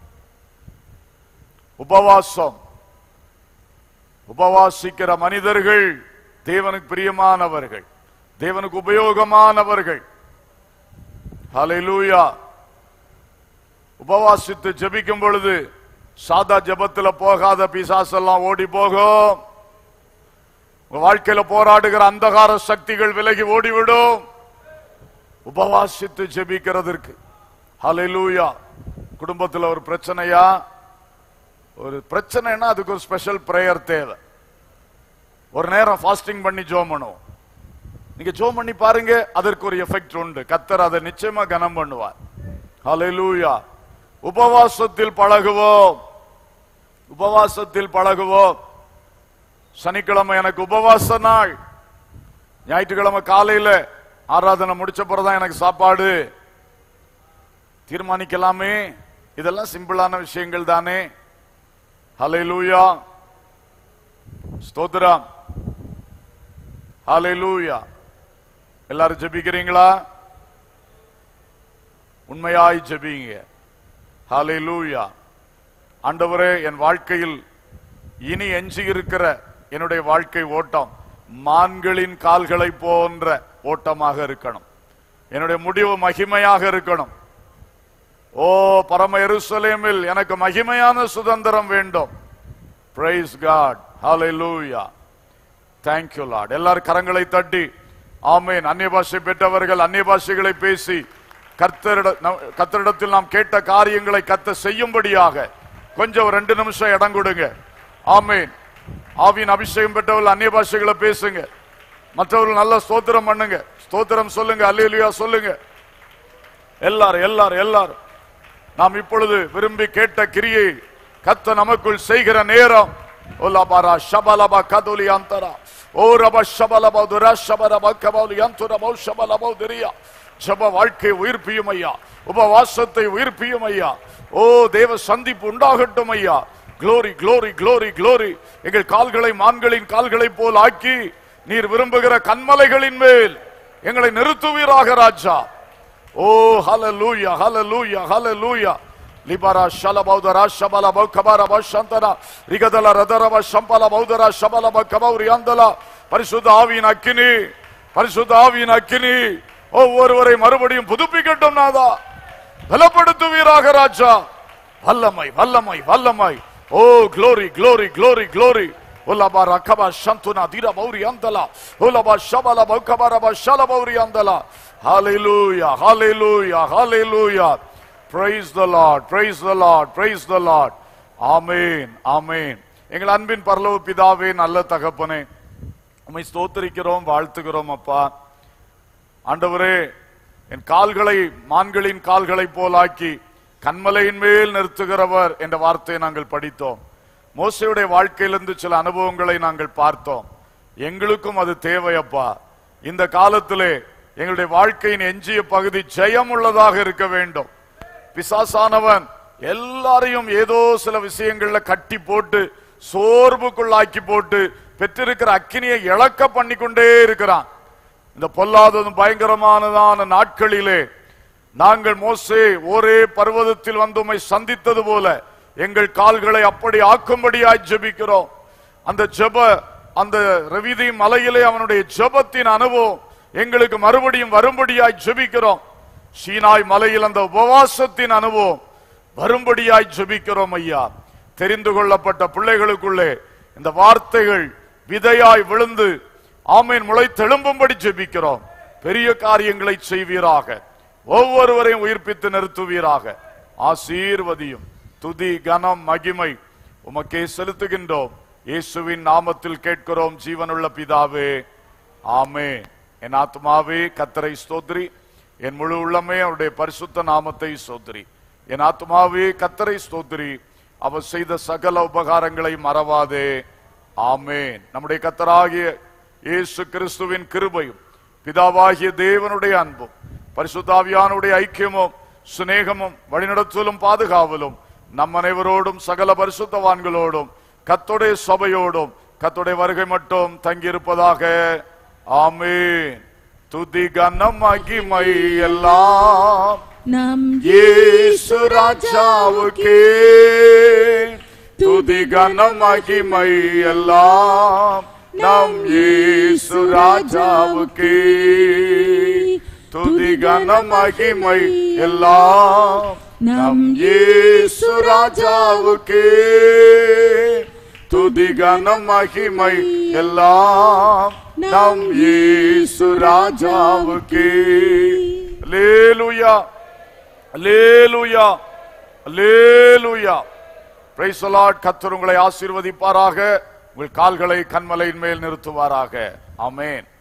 உபவாசம் உபவாசிக்கிற மனிதர்கள் தேவனுக்கு பிரியமானவர்கள் தேவனுக்கு உபயோகமானவர்கள் ஹalleluya உபவாசித்து ஜெபிக்கும் பொழுது சாதா ஜெபத்துல போகாத பிசாசெல்லாம் ஓடி போகும் உங்க வாழ்க்கையில போராடுகிற அந்தகார சக்திகள் விலகி ஓடிவிடும் உபவாசித்து ஜெபிக்கிறதற்கு ஹalleluya குடும்பத்துல ஒரு பிரச்சனையா ஒரு பிரச்சனைனா அதுக்கு ஒரு ஸ்பெஷல் பிரேயர் தேவை ஒரு நேரம் ஃபாஸ்டிங் பண்ணி ஜோம் பண்ணுவோம் நீங்க ஜோம் பண்ணி பாருங்க அதற்கு ஒரு எஃபெக்ட் உண்டு கத்தர் அதை நிச்சயமா கனம் பண்ணுவார் ஹalleluya உபவாசத்தில் பழகுவோம் உபவாசத்தில் பழகுவோம் சனிக்கிழமை எனக்கு உபவாச நாள் ஞாயிற்றுக்கிழமை காலையில ஆராதனை முடிச்ச பிறகுதான் எனக்கு சாப்பாடு தீர்மானிக்கலாமே இதெல்லாம் சிம்பிளான விஷயங்கள் தானே ஹalleluya ஸ்தோத்திரம் ஹalleluya எல்லாரும் ஜெபிக்கிறீங்களா உண்மையாய் ஜெபிங்க ஹalleluya ஆண்டவரே என் வாழ்க்கையில் இனி எஞ்சி இருக்கிற என்னுடைய வாழ்க்கை ஓட்டம் மான்களின் கால்களை போன்ற ஓட்டமாக இருக்கணும் என்னுடைய முடிவு மகிமையாக இருக்கணும் ஓ பரம எருசலேமில் எனக்கு மகிமையான சுதந்திரம் வேண்டும் பிரைஸ் காட் ஹalleluya thank you லார்ட் எல்லாரும் கரங்களை தட்டி ஆமென் அந்நிய பாஷை பெற்றவர்கள் அந்நிய பாஷைகளை பேசி கர்த்தரிட நம்- கர்த்தரிடத்தில் நாம் கேட்ட காரியங்களை கத்த செய்யும்படியாக கொஞ்சம் ஒரு ரெண்டு நிமிஷம் இடம் கொடுங்க ஆமென் ஆவியின் அபிஷேகம் பெற்றவர்கள் அந்நிய பாஷைகளை பேசுங்க மற்றவர்கள் நல்ல ஸ்தோத்திரம் பண்ணுங்க ஸ்தோத்திரம் சொல்லுங்க அல்லேலூயா சொல்லுங்க எல்லாரும் எல்லாரும் எல்லாரும் நாம் இப்பொழுது விரும்பி கேட்ட கிரியை கத்த நமக்குள் செய்கிற நேரம் ஓலாபாரா ஷபலபா கதுலி அந்தரா ஓ ரப ஷபலபா துரா ஷபலபா கபௌலி அந்துரபௌ ஷபலபௌ திரியா ஜப வாழ்க்கை உயிர்ப்பியும் ஐயா உபவாசத்தை உயிர்ப்பியும் ஐயா ஓ தேவ சந்திப்பு உண்டாகட்டும் ஐயா glory glory glory glory எங்கள் கால்களை மான்களின் கால்களைப் போல் ஆக்கி நீர் விரும்புகிற கண்மலைகளின் மேல் எங்களை நிறுத்துவீராக ராஜா ஓ ஹalleluya ஹalleluya ஹalleluya லிபரா ஷலபௌதரா ஷபலபௌ கபரபௌ சந்தனா ரிகதல ரதரப சம்பல பௌதரா ஷபலப கபௌரி அந்தலா பரிசுத்த ஆவியின் அக்கினி பரிசுத்த ஆவியின் அக்கினி ஒவ்வொருவரை மறுபடியும் புதுப்பிக்கட்டும் நாதா பலப்படுத்துவீராக ராஜா வல்லமை வல்லமை வல்லமை ஓ glory glory glory glory உலபா ரக்கபா சந்துனா தீர பௌரி அந்தலா உலபா ஷபல பௌகபரபா ஷல பௌரி அந்தலா ஹalleluya hallelujah hallelujah praise the lord praise the lord praise the lord ஆமென் ஆமென் எங்கள் அன்பின் பரலோக பிதாவே நல்ல தகப்பனே உம்மை ஸ்தோத்திரிக்கிறோம் வாழ்த்துகிறோம் அப்பா ஆண்டவரே என் கால்களை மான்களின் கால்களைப் போலாக்கி கண்மலையின் மேல் நிறுத்துகிறவர் என்ற வார்த்தையை நாங்கள் படித்தோம் மோசையுடைய வாழ்க்கையிலிருந்து சில அனுபவங்களை நாங்கள் பார்த்தோம் எங்களுக்கும் அது தேவையப்பா இந்த காலத்திலே எங்களுடைய வாழ்க்கையின் எஞ்சிய பகுதி ஜெயம் உள்ளதாக இருக்க வேண்டும் பிசாசானவன் எல்லாரையும் ஏதோ சில விஷயங்கள்ல கட்டி போட்டு சோர்வுக்குள்ளாக்கி போட்டு பெற்றிருக்கிற அக்கினியை இழக்க பண்ணி கொண்டே இருக்கிறான் இந்த பொல்லாததும் பயங்கரமானதான நாட்களிலே நாங்கள் மோசே ஒரே பர்வதத்தில் வந்து உம்மை சந்தித்தது போல எங்கள் கால்களை அப்படி ஆக்கும்படியாய் ஜெபிக்கிறோம் அந்த ஜெப அந்த ரவிதி மலையிலே அவனுடைய ஜெபத்தின் அனுபவம் எங்களுக்கு மறுபடியும் வரும்படியாய் ஜெபிக்கிறோம் சீனாய் மலையில் அந்த உபவாசத்தின் அனுபவம் வரும்படியாய் ஜெபிக்கிறோம் ஐயா தெரிந்து கொள்ளப்பட்ட பிள்ளைகளுக்குள்ளே இந்த வார்த்தைகள் விதையாய் விழுந்து ஆமீன் முளைத்தெழும்பும்படி ஜெபிக்கிறோம் பெரிய காரியங்களை செய்வீராக ஒவ்வொருவரையும் உயிர்ப்பித்து நிறுத்துவீராக ஆசீர்வதியும் துதி கனம் மகிமை உமக்கே செலுத்துகின்றோம் இயேசுவின் நாமத்தில் கேட்கிறோம் ஜீவனுள்ள பிதாவே ஆமே என் ஆத்மாவே கத்தரை ஸ்தோத்ரி என் முழு உள்ளமே அவருடைய பரிசுத்த நாமத்தை ஸ்தோத்ரி என் ஆத்மாவே கத்தரை ஸ்தோத்ரி அவர் செய்த சகல உபகாரங்களை மறவாதே ஆமேன் நம்முடைய கத்தராகிய இயேசு கிறிஸ்துவின் கிருபையும் பிதாவாகிய தேவனுடைய அன்பும் பரிசுத்தாவியானுடைய ஐக்கியமும் சிநேகமும் வழிநடத்தலும் பாதுகாவலும் நம் அனைவரோடும் சகல பரிசுத்தவான்களோடும் கத்தோடைய சபையோடும் கத்தோடைய வருகை மட்டும் தங்கியிருப்பதாக ஆமேன் துதி கனம் மகிமை எல்லாம் நம் இயேசு ராஜாவுக்கே துதி கனம் மகிமை எல்லாம் நம் இயேசு ராஜாவுக்கே துதி கனம் மகிமை எல்லாம் நம் இயேசு ராஜாவுக்கே துதி கனம் மகிமை எல்லாம் நம் இயேசு ராஜாவுக்கே லேலுயா அல்லேலூயா அல்லேலூயா பிரைஸ் லார்ட் கர்த்தர் உங்களை ஆசீர்வதிப்பாராக உங்கள் கால்களை கண்மலையின் மேல் நிறுத்துவாராக ஆமென்